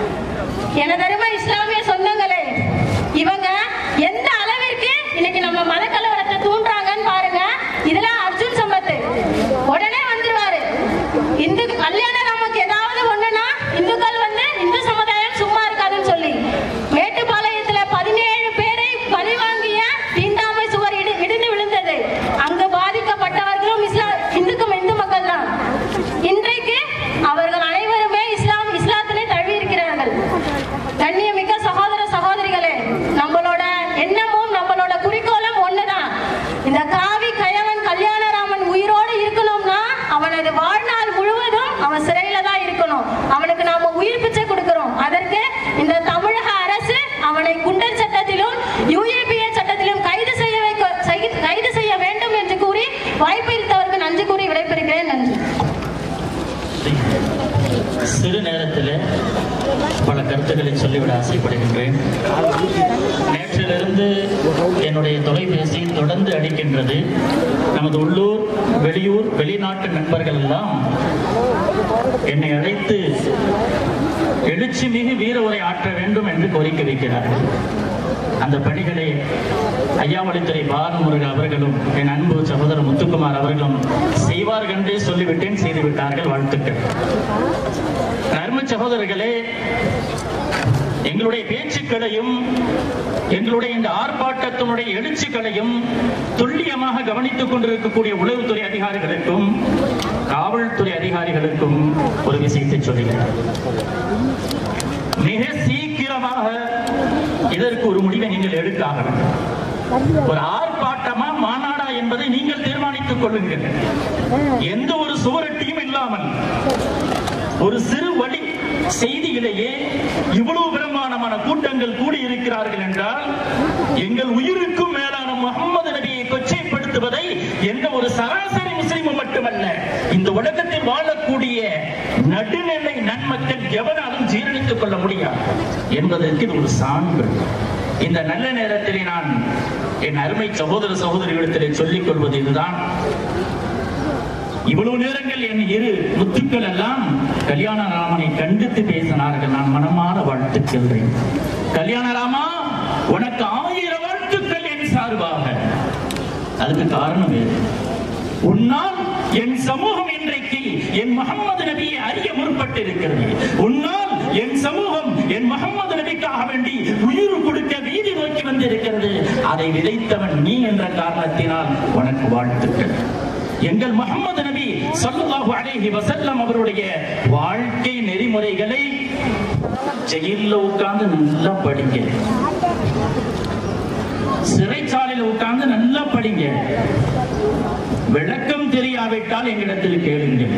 F: எனதருமை இஸ்லாமிய சொந்தங்களே இவங்க எந்த அளவிற்கு இன்னைக்கு நம்ம மத கலவரத்தை தூண்டுறாங்கன்னு பாருங்க இதுல அர்ஜுன் சம்பத்து உடனே வந்துருவாரு இந்து கல்யாண நமக்கு ஏதாவது ஒண்ணுனா இந்துக்கள் வந்து இந்து சமுதாயம் சும்மா இருக்காதுன்னு சொல்லி மேட்டுப்பாளையத்துல பதினேழு பேரை பலி வாங்கிய தீண்டாமை சுவர் இடி இடிந்து விழுந்தது அங்கு பாதிக்கப்பட்டவர்களும் இஸ்லாம் இந்துக்கும் இந்து மக்கள் தான் இன்றைக்கு அவர்கள் அனைவருமே இஸ்லாம் இஸ்லாத்திலே தழுவி இருக்கிறார்கள் கண்ணியமிக்க சகோதர சகோதரிகளே நம்மளோட எண்ணமும் நம்மளோட குறிக்கோளும் ஒண்ணுதான் இந்த காவி கயவன் கல்யாணராமன் உயிரோடு இருக்கணும்னா அவனது வாழ்நாள் முழுவதும் அவன் சிறையில தான் இருக்கணும் அவனுக்கு நாம உயிர் பிச்சை கொடுக்கிறோம் அதற்கு இந்த தமிழக அரசு அவனை குண்டர் சட்டத்திலும் யுஏபிஏ சட்டத்திலும் கைது செய்ய வைக்க செய்- கைது செய்ய வேண்டும் என்று கூறி வாய்ப்பளித்தவருக்கு நன்றி கூறி விடைபெறுகிறேன் நன்றி
G: சிறு நேரத்தில் பல கருத்துக்களை சொல்லிவிட ஆசைப்படுகின்றேன் நேற்றிலிருந்து என்னுடைய தொலைபேசி தொடர்ந்து அடிக்கின்றது நமது உள்ளூர் வெளியூர் வெளிநாட்டு நண்பர்கள் எல்லாம் என்னை அழைத்து எழுச்சி மிகு வீர உரை ஆற்ற வேண்டும் என்று கோரிக்கை வைக்கிறார்கள் அந்த பணிகளை ஐயாவளித்துறை பாலமுருக அவர்களும் என் அன்பு சகோதரர் முத்துக்குமார் அவர்களும் செய்வார்கள் என்றே சொல்லிவிட்டேன் செய்துவிட்டார்கள் வாழ்த்துக்கள் அருமை சகோதரர்களே எங்களுடைய பேச்சுக்களையும் எங்களுடைய இந்த ஆர்ப்பாட்டத்தினுடைய எழுச்சிகளையும் துல்லியமாக கவனித்துக் கொண்டிருக்கக்கூடிய உளவுத்துறை அதிகாரிகளுக்கும் காவல்துறை அதிகாரிகளுக்கும் ஒரு விஷயத்தை சொல்லுகிறேன் மிக சீக்கிரமாக இதற்கு ஒரு முடிவை நீங்கள் எடுத்தாக வேண்டும் ஒரு ஆர்ப்பாட்டமா மாநாடா என்பதை நீங்கள் தீர்மானித்துக் கொள்ளுங்கள் எந்த ஒரு சுவரட்டியும் இல்லாமல் ஒரு சிறு வழி செய்தியிலேயே இவ்வளவு பிரமாணமான கூட்டங்கள் கூடியிருக்கிறார்கள் என்றால் எங்கள் உயிருக்கும் மேலான முகமது நபியை கொச்சைப்படுத்துவதை எந்த ஒரு சராசரி முஸ்லிமும் மட்டுமல்ல இந்த உலகத்தில் வாழக்கூடிய நடுநிலை நன்மக்கள் எவனாலும் ஜீரணித்துக் கொள்ள முடியாது என்பதற்கு இது ஒரு சான்று இந்த நல்ல நேரத்திலே நான் என் அருமை சகோதர சகோதரிகளிடத்திலே சொல்லிக் கொள்வது இதுதான் இவ்வளவு நேரங்கள் என் இரு முத்துக்கள் எல்லாம் கல்யாண ராமனை கண்டித்து பேசினார்கள் நான் மனமாற வாழ்த்துக்கின்றேன் கல்யாண ராமா உனக்கு ஆயிரம் வாழ்த்துக்கள் என் சார்பாக அதுக்கு காரணம் வேறு உன்னால் என் சமூகம் இன்றைக்கு என் முகம்மது நபியை அறிய முற்பட்டு இருக்கிறது உன்னால் என் சமூகம் என் முகம்மது நபிக்காக வேண்டி உயிர் கொடுக்க வீதி நோக்கி வந்திருக்கிறது அதை விதைத்தவன் நீ என்ற காரணத்தினால் உனக்கு வாழ்த்துக்கள் எங்கள் முகமது நபி ஸல்லல்லாஹு அலைஹி வஸல்லம் அவருடைய வாழ்க்கை நெறிமுறைகளை ஜெயில்ல உட்கார்ந்து நல்லா படிங்க சிறைச்சாலையில் உட்கார்ந்து நல்லா படிங்க விளக்கம் தெரியாவிட்டால் எங்களிடத்தில் கேளுங்கள்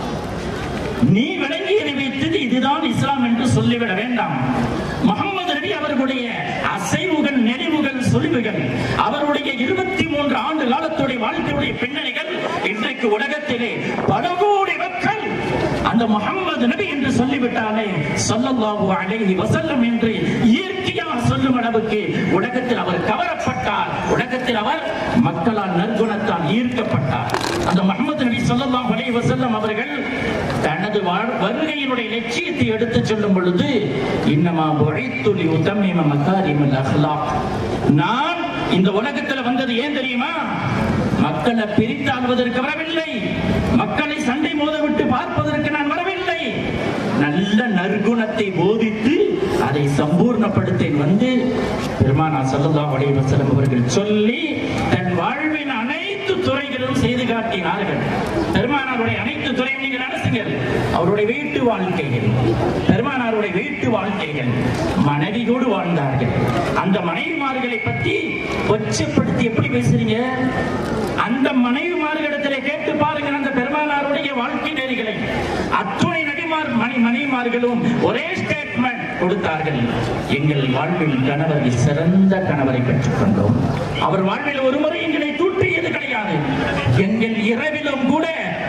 G: நீ விளங்கியதை வைத்தது இதுதான் இஸ்லாம் என்று சொல்லிவிட வேண்டாம் முகமது நபி அவர்களுடைய அசைவுகள் நெறிவுகள் சொலிவுகள் அவருடைய இருபத்தி மூன்று ஆண்டு காலத்துடைய வாழ்க்கையுடைய பின்னணிகள் இன்றைக்கு உலகத்திலே பல கோடி மக்கள் அந்த முகமது நபி என்று சொல்லிவிட்டாலே சொல்லல்லாஹு அலைஹி வஸல்லம் என்று இயற்கையாக சொல்லும் அளவுக்கு உலகத்தில் அவர் கவரப்பட்டார் உலகத்தில் அவர் மக்களால் நற்குணத்தால் ஈர்க்கப்பட்டார் அந்த முகமது நபி ஸல்லல்லாஹு அலைஹி வஸல்லம் அவர்கள் தனது வாழ்- வருகையினுடைய லட்சியத்தை எடுத்துச் சொல்லும் பொழுது இன்னமா புழைத்து லியுதம்மிம மகாரிமல் அஹ்லாக் நான் இந்த உலகத்துல வந்தது ஏன் தெரியுமா மக்களை பிரித்தாள்வதற்கு வரவில்லை மக்களை சண்டை மோத விட்டு பார்ப்பதற்கு நான் வரவில்லை நல்ல நற்குணத்தை போதித்து அதை சம்பூர்ணப்படுத்தேன் வந்து பெருமானா ஸல்லல்லாஹு அலைஹி வஸல்லம் அவர்கள் சொல்லி தன் வாழ்வின் அனைத்து துறைகளும் செய்து காட்டினார்கள் பெருமானாருடைய அனைத்து துறையும் நீங்கள் அரசுங்கள் அவருடைய வீட்டு வாழ்க்கைகள் பெருமானாருடைய வீட்டு வாழ்க்கைகள் மனைவியோடு வாழ்ந்தார்கள் அந்த மனைவிமார்களை பற்றி கொச்சப்படுத்தி எப்படி பேசுறீங்க அந்த மனைவிமார்களிடத்திலே கேட்டு பாருங்கள் அந்த பெருமானாருடைய வாழ்க்கை நெறிகளை அத்துணை நடிமார் மணி மனைவிமார்களும் ஒரே ஸ்டேட்மெண்ட் கொடுத்தார்கள் எங்கள் வாழ்வில் கணவர் சிறந்த கணவரை பெற்றுக் கொண்டோம் அவர் வாழ்வில் ஒரு முறை எங்களை தூற்றியது கிடையாது எங்கள் இரவிலும் கூட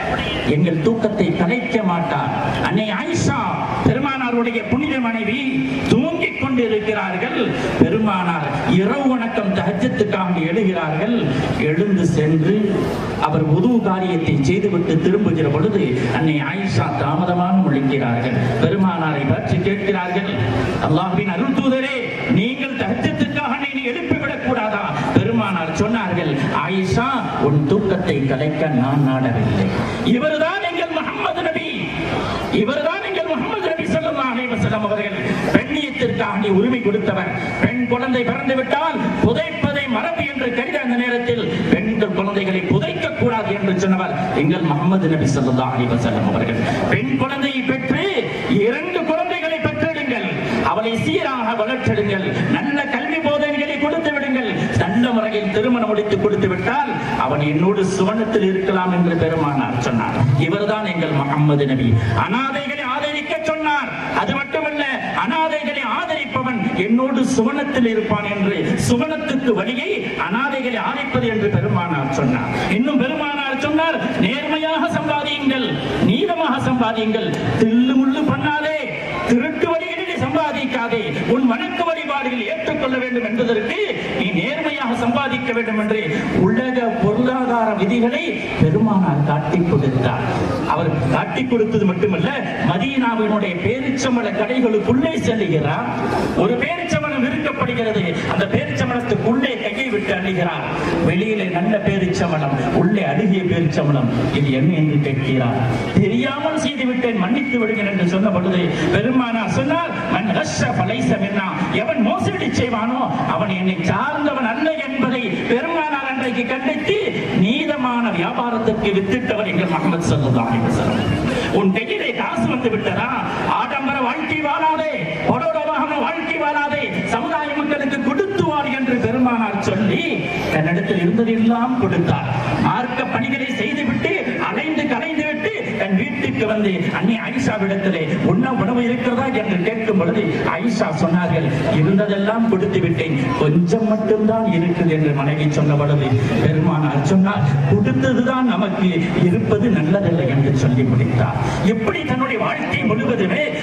G: எங்கள் தூக்கத்தை கலைக்க மாட்டார் அன்னை ஆயிஷா பெருமானாருடைய புனித மனைவி தூங்கிக் கொண்டிருக்கிறார்கள் பெருமானார் இரவு வணக்கம் தஹஜத்துக்காக எழுகிறார்கள் எழுந்து சென்று அவர் உதவு காரியத்தை செய்துவிட்டு திரும்புகிற பொழுது அன்னை ஆயிஷா தாமதமாக முழிக்கிறார்கள் பெருமானாரை பற்றி கேட்கிறார்கள் அல்லாஹ்வின் அருள் தூதரே நீங்கள் தஹஜத்துக்காக நீ எழுப்பிவிடக் கூடாதா பெருமானார் சொன்னார்கள் ஆயிஷா உன் தூக்கத்தை கலைக்க நான் நாடவில்லை இவர்தான் எங்கள் முகம்மது நபி இவர்தான் எங்கள் முகமது நபி ஸல்லல்லாஹு அலைஹி வஸல்லம் அவர்கள் பெண்ணியத்திற்காக நீ உரிமை கொடுத்தவர் பெண் குழந்தை பிறந்து விட்டால் புதைப்பதை மரபு என்று கருத அந்த நேரத்தில் பெண்கள் குழந்தைகளை புதைக்க கூடாது என்று சொன்னவர் எங்கள் முகமது நபி ஸல்லல்லாஹு அலைஹி வஸல்லம் அவர்கள் பெண் குழந்தையை பெற்று இரண்டு குழந்தைகளை பெற்றெடுங்கள் அவளை சீராக வளர்த்தெடுங்கள் நல்ல கல்வி போதனைகளை கொடுத்து விடுங்கள் நல்ல முறையில் திருமணம் முடித்து கொடுத்து விட்டால் அவன் என்னோடு சுவனத்தில் இருக்கலாம் என்று பெருமானார் சொன்னார் இவர்தான் எங்கள் முகம்மது நபி அனாதைகளை ஆதரிக்க சொன்னார் அது மட்டுமல்ல அனாதைகளை ஆதரிப்பவன் என்னோடு சுவனத்தில் இருப்பான் என்று சுவனத்துக்கு வழியை அனாதைகளை ஆதரிப்பது என்று பெருமானார் சொன்னார் இன்னும் பெருமானார் சொன்னார் நேர்மையாக சம்பாதியுங்கள் நீளமாக சம்பாதியுங்கள் தில்லு முள்ளு பண்ணாதே திருட்டு வழிகளிலே சம்பாதிக்காதே உன் வணக்க வழிபாடுகள் ஏற்றுக்கொள்ள வேண்டும் என்பதற்கு நீ நேர்மையாக சம்பாதிக்க வேண்டும் என்று உலக பொருளாதார விதிகளை பெருமானார் காட்டிக் கொடுத்தார் அவர் காட்டிக் கொடுத்தது மட்டுமல்ல மதீனாவினுடைய பேரிச்சம்பள கடைகளுக்குள்ளே செல்லுகிறார் ஒரு பேரிச்சம்பளம் விற்கப்படுகிறது அந்த பேரிச்சம்பளத்துக்குள்ளே கையை விட்டு அழுகிறார் வெளியிலே நல்ல பேரிச்சம்பளம் உள்ளே அழுகிய பேரிச்சம்பளம் இது என்ன என்று கேட்கிறார் தெரியாமல் செய்து விட்டேன் மன்னித்து விடுங்கள் என்று சொன்ன பொழுது பெருமானார் சொன்னார் மன் ரஷ்ஷ ஃபலைஸ மின்னா எவன் மோசடி செய்வானோ அவன் என்னை சார்ந்தவன் அல்ல என்பதை பெருமானார் அன்றைக்கு கண்டித்து நீதமான வியாபாரத்துக்கு வித்திட்டவர் எங்கள் முகமது ஸல்லல்லாஹு அலைஹி வஸல்லம் உன் கையிலே காசு வந்து விட்டதா ஆடம்பர வாழ்க்கை வாழாதே பொடோடவாக வாழ்க்கை வாழாதே சமுதாய மக்களுக்கு கொடுத்து வாழ் என்று பெருமானார் சொல்லி தன்னிடத்தில் இருந்ததெல்லாம் கொடுத்தார் மார்க்க பணிகளை செய்துவிட்டு அலைந்து கலைந்து விட்டு தன் வீட்டுக்கு வந்து அன்னி ஆயிஷாவிடத்திலே உண்ண உணவு இருக்கிறதா என்று கேட்கும் பொழுது ஆயிஷா சொன்னார்கள் இருந்ததெல்லாம் கொடுத்து விட்டேன் கொஞ்சம் மட்டும்தான் இருக்குது என்று மனைவி சொன்ன பொழுது பெருமானார் சொன்னார் கொடுத்ததுதான் நமக்கு இருப்பது நல்லதல்ல என்று சொல்லி முடித்தார் எப்படி தன்னுடைய வாழ்க்கை முழுவதுமே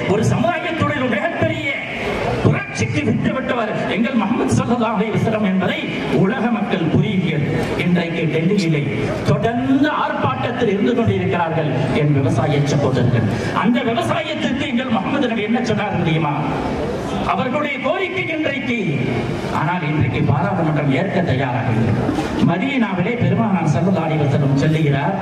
G: ஒரு சமுதாயத்துடைய ஒரு மிகப்பெரிய புரட்சிக்கு விட்டுவிட்டவர் எங்கள் முகமது ஸல்லல்லாஹு அலைஹி வஸல்லம் என்பதை உலக மக்கள் புரியுங்கள் இன்றைக்கு டெல்லியிலே தொடர்ந்து ஆர்ப்பாட்டத்தில் இருந்து கொண்டிருக்கிறார்கள் என் விவசாய சகோதரர்கள் அந்த விவசாயத்திற்கு எங்கள் முகமது நபி என்ன சொன்னார் தெரியுமா அவர்களுடைய கோரிக்கை இன்றைக்கு ஆனால் இன்றைக்கு பாராளுமன்றம் ஏற்க தயாராக இல்லை மதீனாவிலே பெருமானார் ஸல்லல்லாஹு அலைஹி வஸல்லம் சொல்லுகிறார்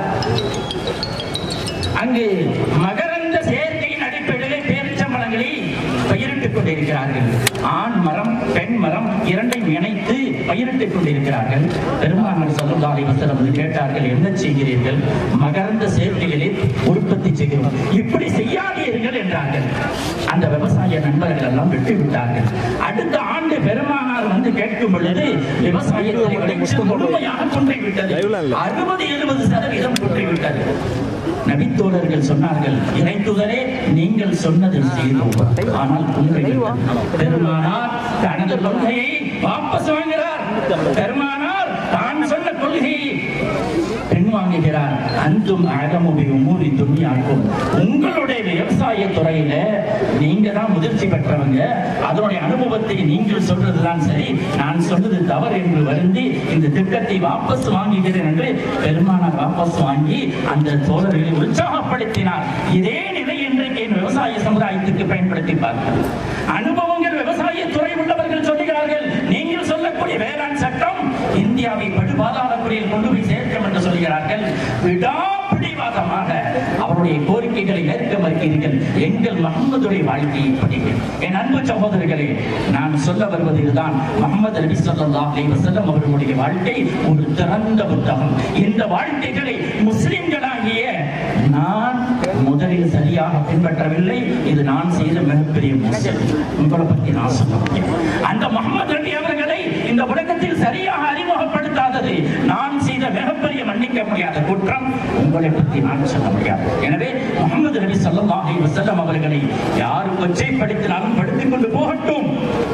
G: அங்கு மகரந்த சேர்க்கையின் அடிப்படையிலே பேரிச்சம்பழங்களை பயிரிட்டுக் கொண்டிருக்கிறார்கள் ஆண் மரம் பெண் மரம் இரண்டையும் இணைத்து பயிரிட்டுக் கொண்டிருக்கிறார்கள் பெருமானார் ஸல்லல்லாஹு அலைஹி வஸல்லம் வந்து கேட்டார்கள் என்ன செய்கிறீர்கள் மகரந்த சேர்க்கைகளை உற்பத்தி செய்கிறோம் இப்படி செய்யாதீர்கள் என்றார்கள் அந்த விவசாய நண்பர்கள் எல்லாம் விட்டு விட்டார்கள் அடுத்த ஆண்டு பெருமானார் வந்து கேட்கும் பொழுது விவசாயத்தை விளைச்சல் முழுமையாக கொண்டு விட்டது அறுபது எழுபது சதவீதம் கொண்டு விட்டது நபித்தோழர்கள் சொன்னார்கள் இறைத்துதரே நீங்கள் சொன்னதை செய்தோம் ஆனால் உண்மைகள் பெருமானார் தனது கொள்கையை வாபஸ் வாங்குகிறார் பெருமானார் தான் சொன்ன கொள்கையை பின்வாங்குகிறார் அந்தும் அழகமுடைய உமூரி துணியாக்கும் உங்களுடைய விவசாய துறையில நீங்க தான் முதிர்ச்சி பெற்றவங்க அதனுடைய அனுபவத்தை நீங்கள் சொல்றதுதான் சரி நான் சொன்னது தவறு என்று வருந்தி இந்த திட்டத்தை வாபஸ் வாங்குகிறேன் என்று பெருமானார் வாபஸ் வாங்கி அந்த தோழர்களை உற்சாகப்படுத்தினார் இதே நிலை இன்றைக்கு என் விவசாய சமுதாயத்துக்கு பயன்படுத்தி பார்க்கிறோம் அனுபவங்கள் விவசாய துறை உள்ளவர்கள் சொல்லுகிறார்கள் நீங்கள் சொல்லக்கூடிய வேளாண் சட்டம் இந்தியாவை படுபாதாள குறையில் கொண்டு போய் சேர்க்கும் என்று சொல்கிறார்கள் விடாப்பிடிவாதமாக அவருடைய கோரிக்கைகளை ஏற்க மறுக்கிறீர்கள் எங்கள் முகமதுடைய வாழ்க்கையை படிங்கள் என் அன்பு சகோதரர்களே நான் சொல்ல வருவது இதுதான் முகமது நபி ஸல்லல்லாஹு அலைஹி வஸல்லம் அவர்களுடைய வாழ்க்கை ஒரு திறந்த புத்தகம் இந்த வாழ்க்கைகளை முஸ்லிம்களாகிய நான் முதலில் சரியாக பின்பற்றவில்லை இது நான் செய்த மிகப்பெரிய மோசடி உங்களை பற்றி நான் சொல்ல முடியும் அந்த முகமது நபி அவர்களை இந்த உலகத்தில் சரியாக அறிமுகப்படுத்தாதது நான் செய்த மிகப்பெரிய மன்னிக்க முடியாத குற்றம் உங்களை பற்றி நான் சொல்ல முடியாது எனவே முகமது நபி ஸல்லல்லாஹு அலைஹி வஸல்லம் அவர்களை யார் கொச்சைப்படுத்தினாலும் படுத்திக் கொண்டு போகட்டும்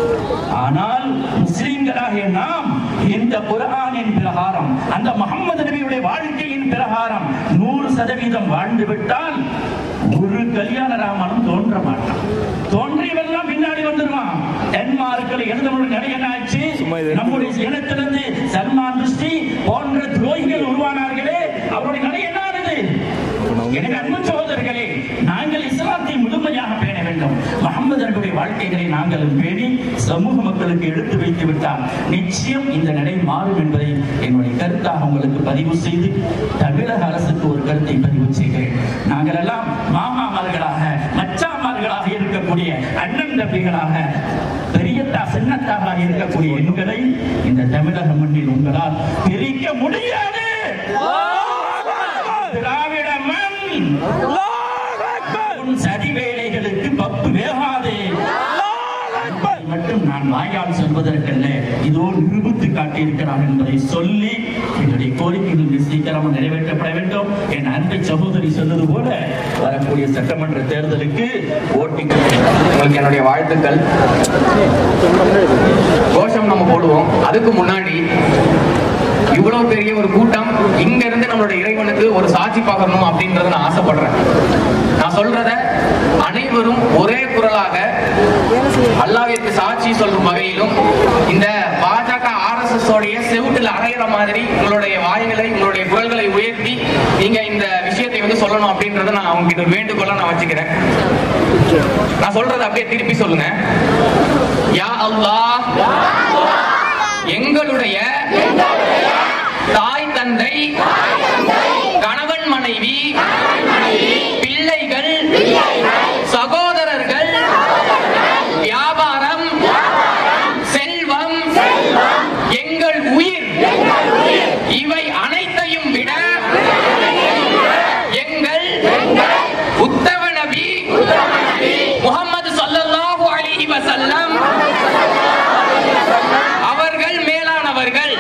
G: ஆனால் முஸ்லிம்களாகிய நாம் இந்த குர்ஆனின் பிரகாரம் அந்த முகமது நபியுடைய வாழ்க்கையின் பிரகாரம் நூறு சதவீதம் வாழ்ந்து விட்டால் ஒரு கல்யாண ராமனும் தோன்ற மாட்டான் தோன்றியவெல்லாம் பின்னாடி வந்துருவான் டென்மார்க்கில் எழுதவர்கள் நிறைய என்ன ஆச்சு நம்முடைய இனத்திலிருந்து சல்மான் ருஷ்டி போன்ற துரோகிகள் உருவானார்களே அவருடைய நடை என்ன ஆனது எனவே அன்பு சகோதரர்களே நாங்கள் இஸ்லாத்தை முழுமையாக பேண வேண்டும் முகமது நபியுடைய வாழ்க்கைகளை நாங்கள் பேணி சமூக மக்களுக்கு எடுத்து வைத்து விட்டால் நிச்சயம் இந்த நடை மாறும் என்பதை என்னுடைய கருத்தாக உங்களுக்கு பதிவு செய்து தமிழக அரசுக்கு ஒரு கருத்தை பதிவு செய்கிறேன் நாங்கள் எல்லாம் மாமாமார்களாக மச்சாமார்களாக இருக்கக்கூடிய அண்ணன் தம்பிகளாக பெரியத்தா சின்னத்தாக இருக்கக்கூடிய எண்களை இந்த தமிழக மண்ணில் உங்களால் பிரிக்க முடியாது திராவிட மண் உன் சதி வேலைகளுக்கு பப்பு வேகாது இதை மட்டும் நான் வாயால் சொல்வதற்கல்ல இதோ நிரூபித்து காட்டியிருக்கிறார் என்பதை சொல்லி என்னுடைய கோரிக்கைகள் மிக சீக்கிரம் நிறைவேற்றப்பட வேண்டும் என் அன்பை சகோதரி சொன்னது போல வரக்கூடிய சட்டமன்ற தேர்தலுக்கு ஓட்டிங்
H: உங்களுக்கு என்னுடைய வாழ்த்துக்கள் கோஷம் நம்ம போடுவோம் அதுக்கு முன்னாடி இவ்வளவு பெரிய ஒரு கூட்டம் இங்க இருந்து நம்மளுடைய இறைவனுக்கு ஒரு சாட்சி பகரணும் அப்படின்றத நான் ஆசைப்படுறேன் நான் சொல்றத அனைவரும் ஒரே குரலாக அல்லாவிற்கு சாட்சி சொல்லும் வகையிலும் இந்த பாஜக ஆர்எஸ்எஸ் உடைய செவுட்டில் அறையிற மாதிரி உங்களுடைய வாய்களை உங்களுடைய குரல்களை உயர்த்தி நீங்க இந்த விஷயத்தை வந்து சொல்லணும் அப்படின்றத நான் உங்ககிட்ட ஒரு வேண்டுகோளா நான் வச்சுக்கிறேன் நான் சொல்றதை அப்படியே திருப்பி சொல்லுங்க யா அல்லாஹ் எங்களுடைய தாய் தந்தை கணவன் மனைவி பிள்ளைகள் சகோதரர்கள் வியாபாரம் செல்வம் எங்கள் உயிர் இவை அனைத்தையும் விட எங்கள் உத்தம நபி முகமது ஸல்லல்லாஹு அலைஹி வஸல்லம் அவர்கள் மேலானவர்கள்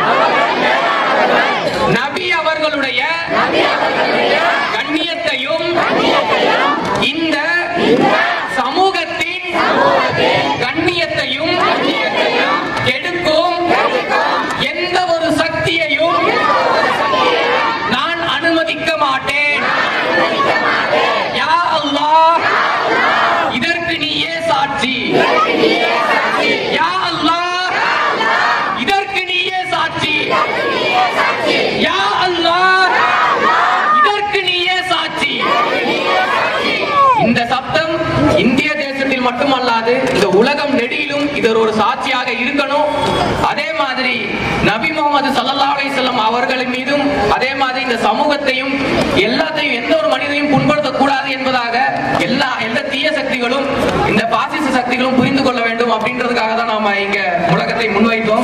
H: நபி அவர்களுடைய கண்ணியத்தையும் இந்த சமூகத்தின் கண்ணியத்தையும் கெடுக்கும் எந்த ஒரு சக்தியையும் நான் அனுமதிக்க மாட்டேன் யா அல்லாஹ் இதற்கு யா அல்லாஹ் இதற்கு நீயே சாட்சி யா அல்லாஹ் இதற்கு நீயே சாட்சி இந்த சப்தம் இந்திய தேசத்தில் மட்டுமல்லாது இந்த உலகம் நெடியிலும் இது ஒரு சாட்சியாக இருக்கணும் அதே மாதிரி நபி முகமது சல்லல்லாஹு அலைஹி வஸல்லம் அவர்களின் மீதும் அதே மாதிரி இந்த சமூகத்தையும் எல்லாத்தையும் எந்த ஒரு மனிதனையும் புண்படுத்தக்கூடாது என்பதாக எல்லா எந்த தீய சக்திகளும் இந்த பாசிச சக்திகளும் புரிந்து கொள்ள வேண்டும் அப்படின்றதுக்காக தான் நாம இங்க முழக்கத்தை முன்வைத்தோம்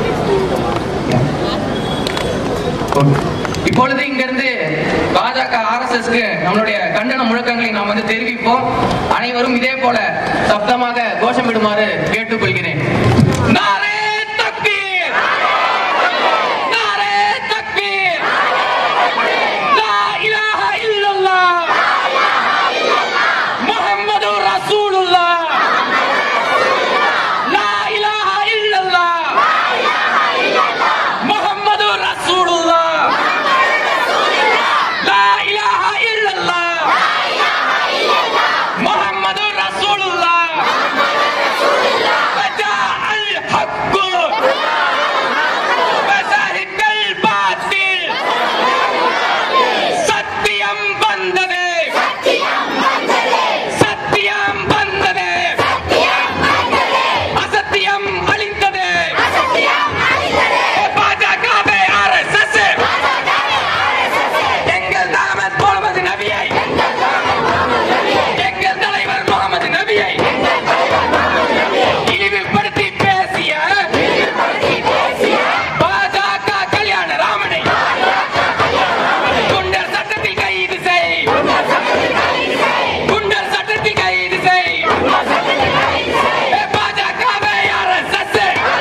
H: இப்பொழுது இங்கிருந்து பாஜக ஆர்எஸ்எஸ்க்கு நம்மளுடைய கண்டன முழக்கங்களை நாம் வந்து தெரிவிப்போம் அனைவரும் இதே போல சப்தமாக கோஷமிடுமாறு கேட்டுக்கொள்கிறேன் நாரே தக்பீர்! நாரே தக்பீர்! லா இலாஹ இல்லல்லாஹ்! முஹம்மது ரசூலுல்லாஹ்! லா இலாஹ இல்லல்லாஹ்! முஹம்மது ரசூலுல்லாஹ்! لا إله إلا الله محمد رسول الله وجاء الحق وزهق الباطل சத்தியம் வந்தது சத்தியம் வந்தது அசத்தியம் அழிந்தது பாஜகவை ஆர்எஸ்எஸ் எங்கள் தாமத் முகமது நபியை எங்கள் தலைவர் முகமது நபியை இழிவுபடுத்தி பேசிய பாஜக கல்யாண ராமனை குண்டர் சட்டத்தில் கைது செய் குண்டர் சட்டத்தில் கைது செய் பாஜகவை ஆர்எஸ்எஸ்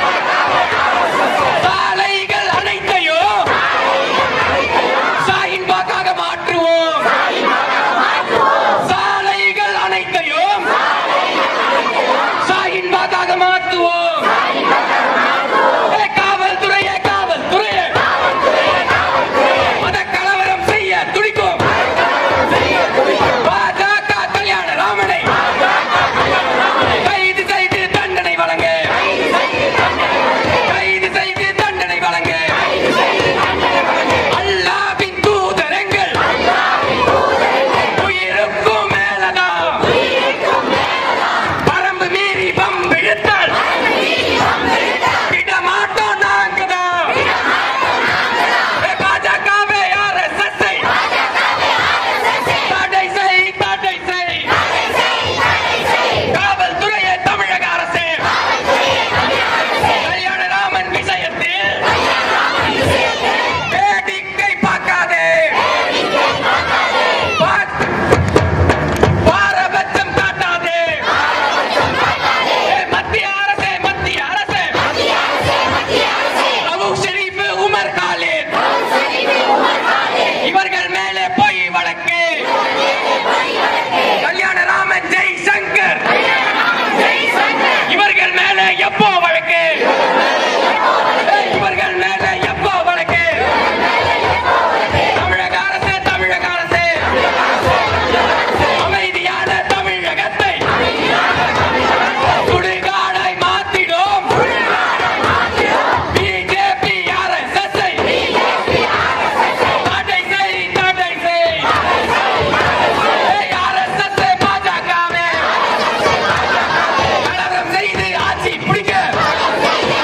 H: சாலைகள் அனைத்தையும் சாயின் பாக்காக மாற்றுவோம் சாலைகள் அனைத்தையும் சாயின் பாக்காக மாற்றுவோம் ஏ, காவல்துறையே காவல்துறையே மத கலவரம் செய்ய துடிக்கும் பாஜக கல்யாண ராமனை கைது செய்து தண்டனை வழங்க கைது செய்து தண்டனை வழங்க அல்லாவின் தூதரங்கள் உயிருக்கும் மேலதான் பரம்பு மீறி பம்பிழுத்தால் விடமாட்டோம் நாங்கதான் ஏ, பாஜகவே RSS ஐ தடை செய் தடை செய் காவல்துறையே தமிழக அரசே கல்யாணராமன் விஷயத்தில் வேடிக்கை பார்க்காதே பாத்- பாரபட்சம் காட்டாதே ஏ, மத்திய அரசே மத்திய அரசே அபு ஷரீப் உமர் காலித் இவர்கள் மேலே பொய் வழக்கு கல்யாணராமன் ஜெய் சங்கர் இவர்கள் மேலே எப்போ வழக்கு இவர்கள் மேலே எப்போ வழக்கு தமிழக அரசு தமிழக அரசு அமைதியான தமிழகத்தை சுடுகாடாய் மாத்திடும் பிஜேபி ஆர்எஸ்எஸ் தடை செய் தடை செய் ஆர்எஸ்எஸ் பாஜகவே கலவரம் செய்து ஆட்சி பிடிக்க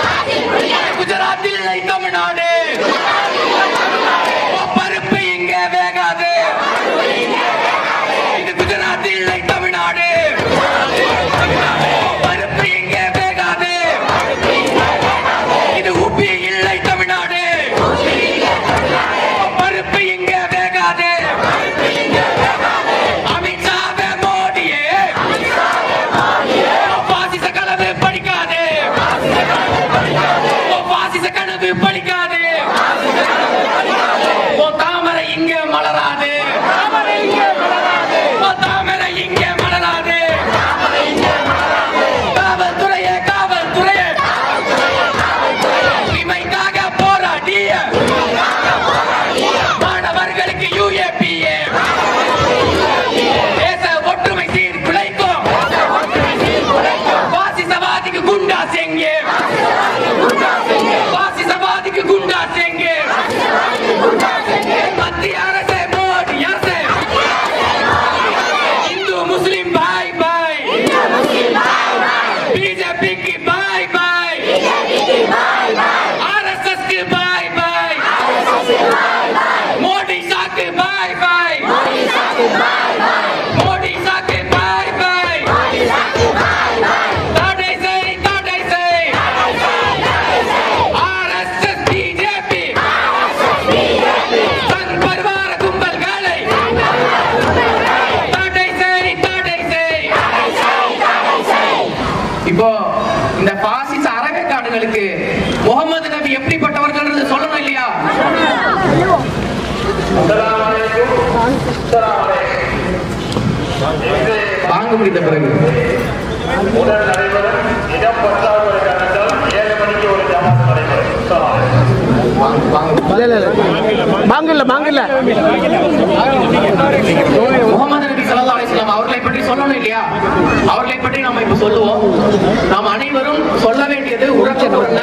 H: இப்போ இந்த பாசிச அரகக்காடுகளுக்கு முகமது நபி எப்படிப்பட்டவர்கள் சொல்லணும் இல்லையா வாங்க முடிந்த பிறகு
C: உடல் நடைபெறும் இடம் பத்தாவது ஒரு காரணத்தால் ஏழு மணிக்கு ஒரு ஜமாத் நடைபெறும்
H: வாங்க வாங்க
A: இல்லை இல்லை வாங்கல வாங்கல
H: முகமது நபி ஸல்லல்லாஹு அலைஹி வஸல்லம் அவர்களை பற்றி சொல்லணும் இல்லையா அவர்களை பற்றி நம்ம இப்ப சொல்லுவோம் நாம் அனைவரும் சொல்ல வேண்டியது உறக்க குரல்ல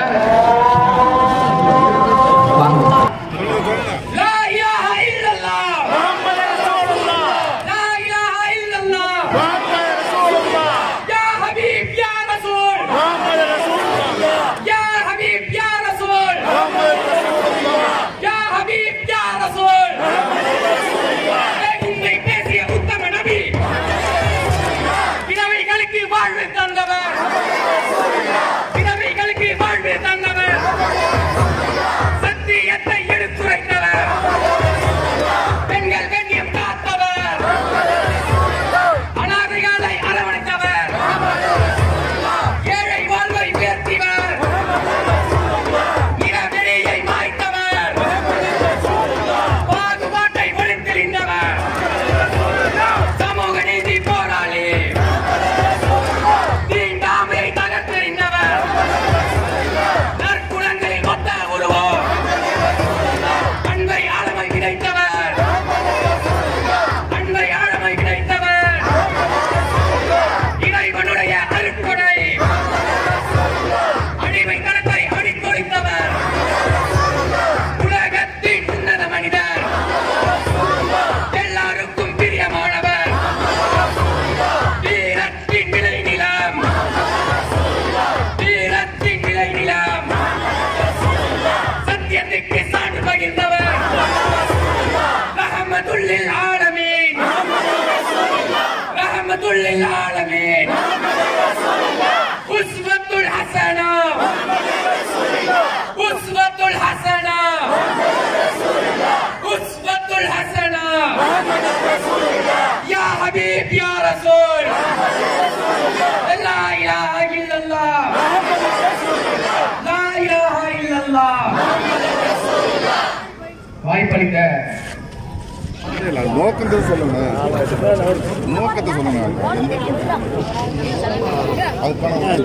H: வாங்க
B: لا إله إلا الله محمد رسول الله لا إله إلا الله محمد رسول الله يا حبيب يا رسول محمد رسول الله يا حبيب يا رسول محمد رسول الله يا حبيب يا رسول محمد رسول الله உன்னை பேசிய உத்தம நபி பிறவைகளுக்கு வாழ்வு தந்தவர் பிறவைகளுக்கு வாழ்வு தந்தவர் சத்தியத்தை எடுத்துரைத்தவர் பெண்கள் கண்ணியம் காத்தவர் அனாதைகளை அரவணைத்தவர் ஏழை வாழ்வை உயர்த்திவர் நிறவெறியை மாய்த்தவர் பாகுபாட்டை ஒழித்தெறிந்தவர் சமூக நீதி போராளி தீண்டாமையை தகர்த்தெறிந்தவர் நற்குணங்களில் மொத்த உருவம் அன்பை ஆழமை கிடைத்தவர் அன்பை ஆழமை கிடைத்தவர் இறைவனுடைய அருட்கொடை அடிமை தனத்தை அடித்தொழித்தவர் உலகத்தின் உன்னத மனிதர் எல்லாருக்கும் பிரியமானவர் வீரத்தின் விளை நிலம் வீரத்தின் விளை நிலம் சத்தியத்துக்கு சான்று பகிர்ந்தவர் ரஹமத்துல்லில் ஆலமீன் ரஹமத்துல்லில் ஆலமீன் உஸ்வத்துல் ஹசனா உஸ்வத்துல் ஹசனா உஸ்வத்துல் ஹசனா யா ஹபீப் யா ரசூல் லா இலாஹ இல்லல்லாஹ் லா இலாஹ இல்லல்லாஹ்
H: வாய்ப்பளித்த
I: நோக்கத்தை சொல்லுங்க நோக்கத்தை சொல்லுங்க எந்த அதுக்கான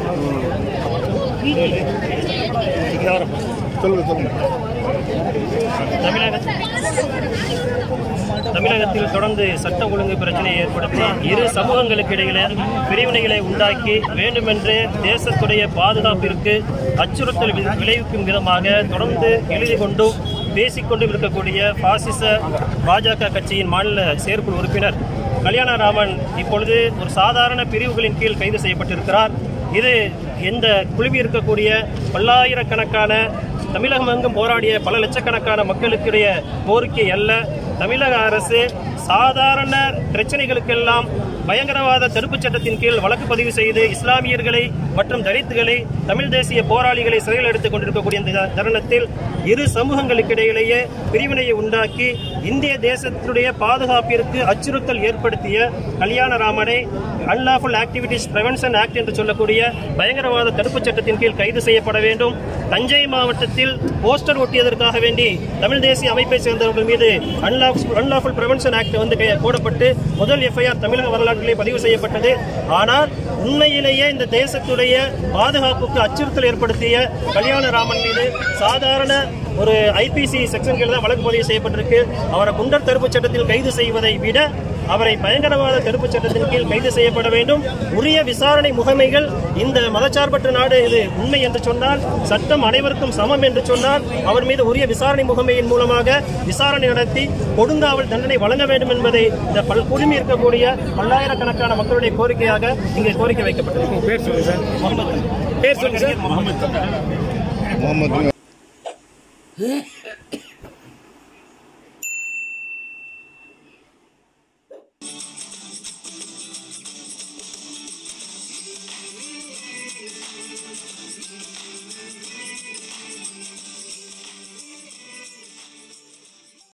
I: சொல்லுங்க சொல்லுங்க
D: தமிழக தமிழகத்தில் தொடர்ந்து சட்ட ஒழுங்கு பிரச்சனையை ஏற்படுத்தி இரு சமூகங்களுக்கு இடையில பிரிவினைகளை உண்டாக்கி வேண்டுமென்றே தேசத்துடைய பாதுகாப்பிற்கு அச்சுறுத்தல் வி- விளைவிக்கும் விதமாக தொடர்ந்து எழுதி கொண்டும் பேசிக்கொண்டும் இருக்கக்கூடிய பாசிச பாஜக கட்சியின் மாநில செயற்குழு உறுப்பினர் கல்யாணராமன் இப்பொழுது ஒரு சாதாரண பிரிவுகளின் கீழ் கைது செய்யப்பட்டிருக்கிறார் இது இந்த குழுமி இருக்கக்கூடிய பல்லாயிரக்கணக்கான தமிழகம் எங்கும் போராடிய பல லட்சக்கணக்கான மக்களுக்குடைய கோரிக்கை அல்ல தமிழக அரசு சாதாரண பிரச்சனைகளுக்கெல்லாம் பயங்கரவாத தடுப்புச் சட்டத்தின் கீழ் வழக்கு பதிவு செய்து இஸ்லாமியர்களை மற்றும் தலித்துகளை தமிழ் தேசிய போராளிகளை சிறையில் எடுத்துக் கொண்டிருக்கக்கூடிய இந்த தருணத்தில் இரு சமூகங்களுக்கு இடையிலேயே பிரிவினையை உண்டாக்கி இந்திய தேசத்துடைய பாதுகாப்பிற்கு அச்சுறுத்தல் ஏற்படுத்திய கல்யாணராமனை அன்லாஃபுல் ஆக்டிவிட்டிஸ் பிரிவென்ஷன் ஆக்ட் என்று சொல்லக்கூடிய பயங்கரவாத தடுப்புச் சட்டத்தின் கீழ் கைது செய்யப்பட வேண்டும் தஞ்சை மாவட்டத்தில் போஸ்டர் ஒட்டியதற்காக வேண்டி தமிழ் தேசிய அமைப்பை சேர்ந்தவர்கள் மீது அன்லாஃபுல் பிரிவென்ஷன் ஆக்ட் வந்து கே- போடப்பட்டு முதல் எஃப்ஐஆர் தமிழக வரலாற்றிலே பதிவு செய்யப்பட்டது ஆனால் உண்மையிலேயே இந்த தேசத்துடைய பாதுகாப்புக்கு அச்சுறுத்தல் ஏற்படுத்திய கல்யாணராமன் மீது சாதாரண ஒரு ஐபிசி செக்ஷன் கீழ் தான் வழக்கு பதிவு செய்யப்பட்டிருக்கு அவரை குண்டர் தடுப்புச் சட்டத்தில் கைது செய்வதை விட அவரை பயங்கரவாத தடுப்புச் சட்டத்தின் கீழ் கைது செய்யப்பட வேண்டும் உரிய விசாரணை முகமைகள் இந்த மதச்சார்பற்ற நாடு இது உண்மை என்று சொன்னால் சட்டம் அனைவருக்கும் சமம் என்று சொன்னால் அவர் மீது உரிய விசாரணை முகமையின் மூலமாக விசாரணை நடத்தி கொடுங்காவல் தண்டனை வழங்க வேண்டும் என்பதை இந்த பல் குழுமி இருக்கக்கூடிய பல்லாயிரக்கணக்கான மக்களுடைய கோரிக்கையாக இங்கே கோரிக்கை வைக்கப்பட்டது பேர் சொல்லுங்க சார் முகமது பேர் சொல்லுங்க சார் முகமது
I: முகமது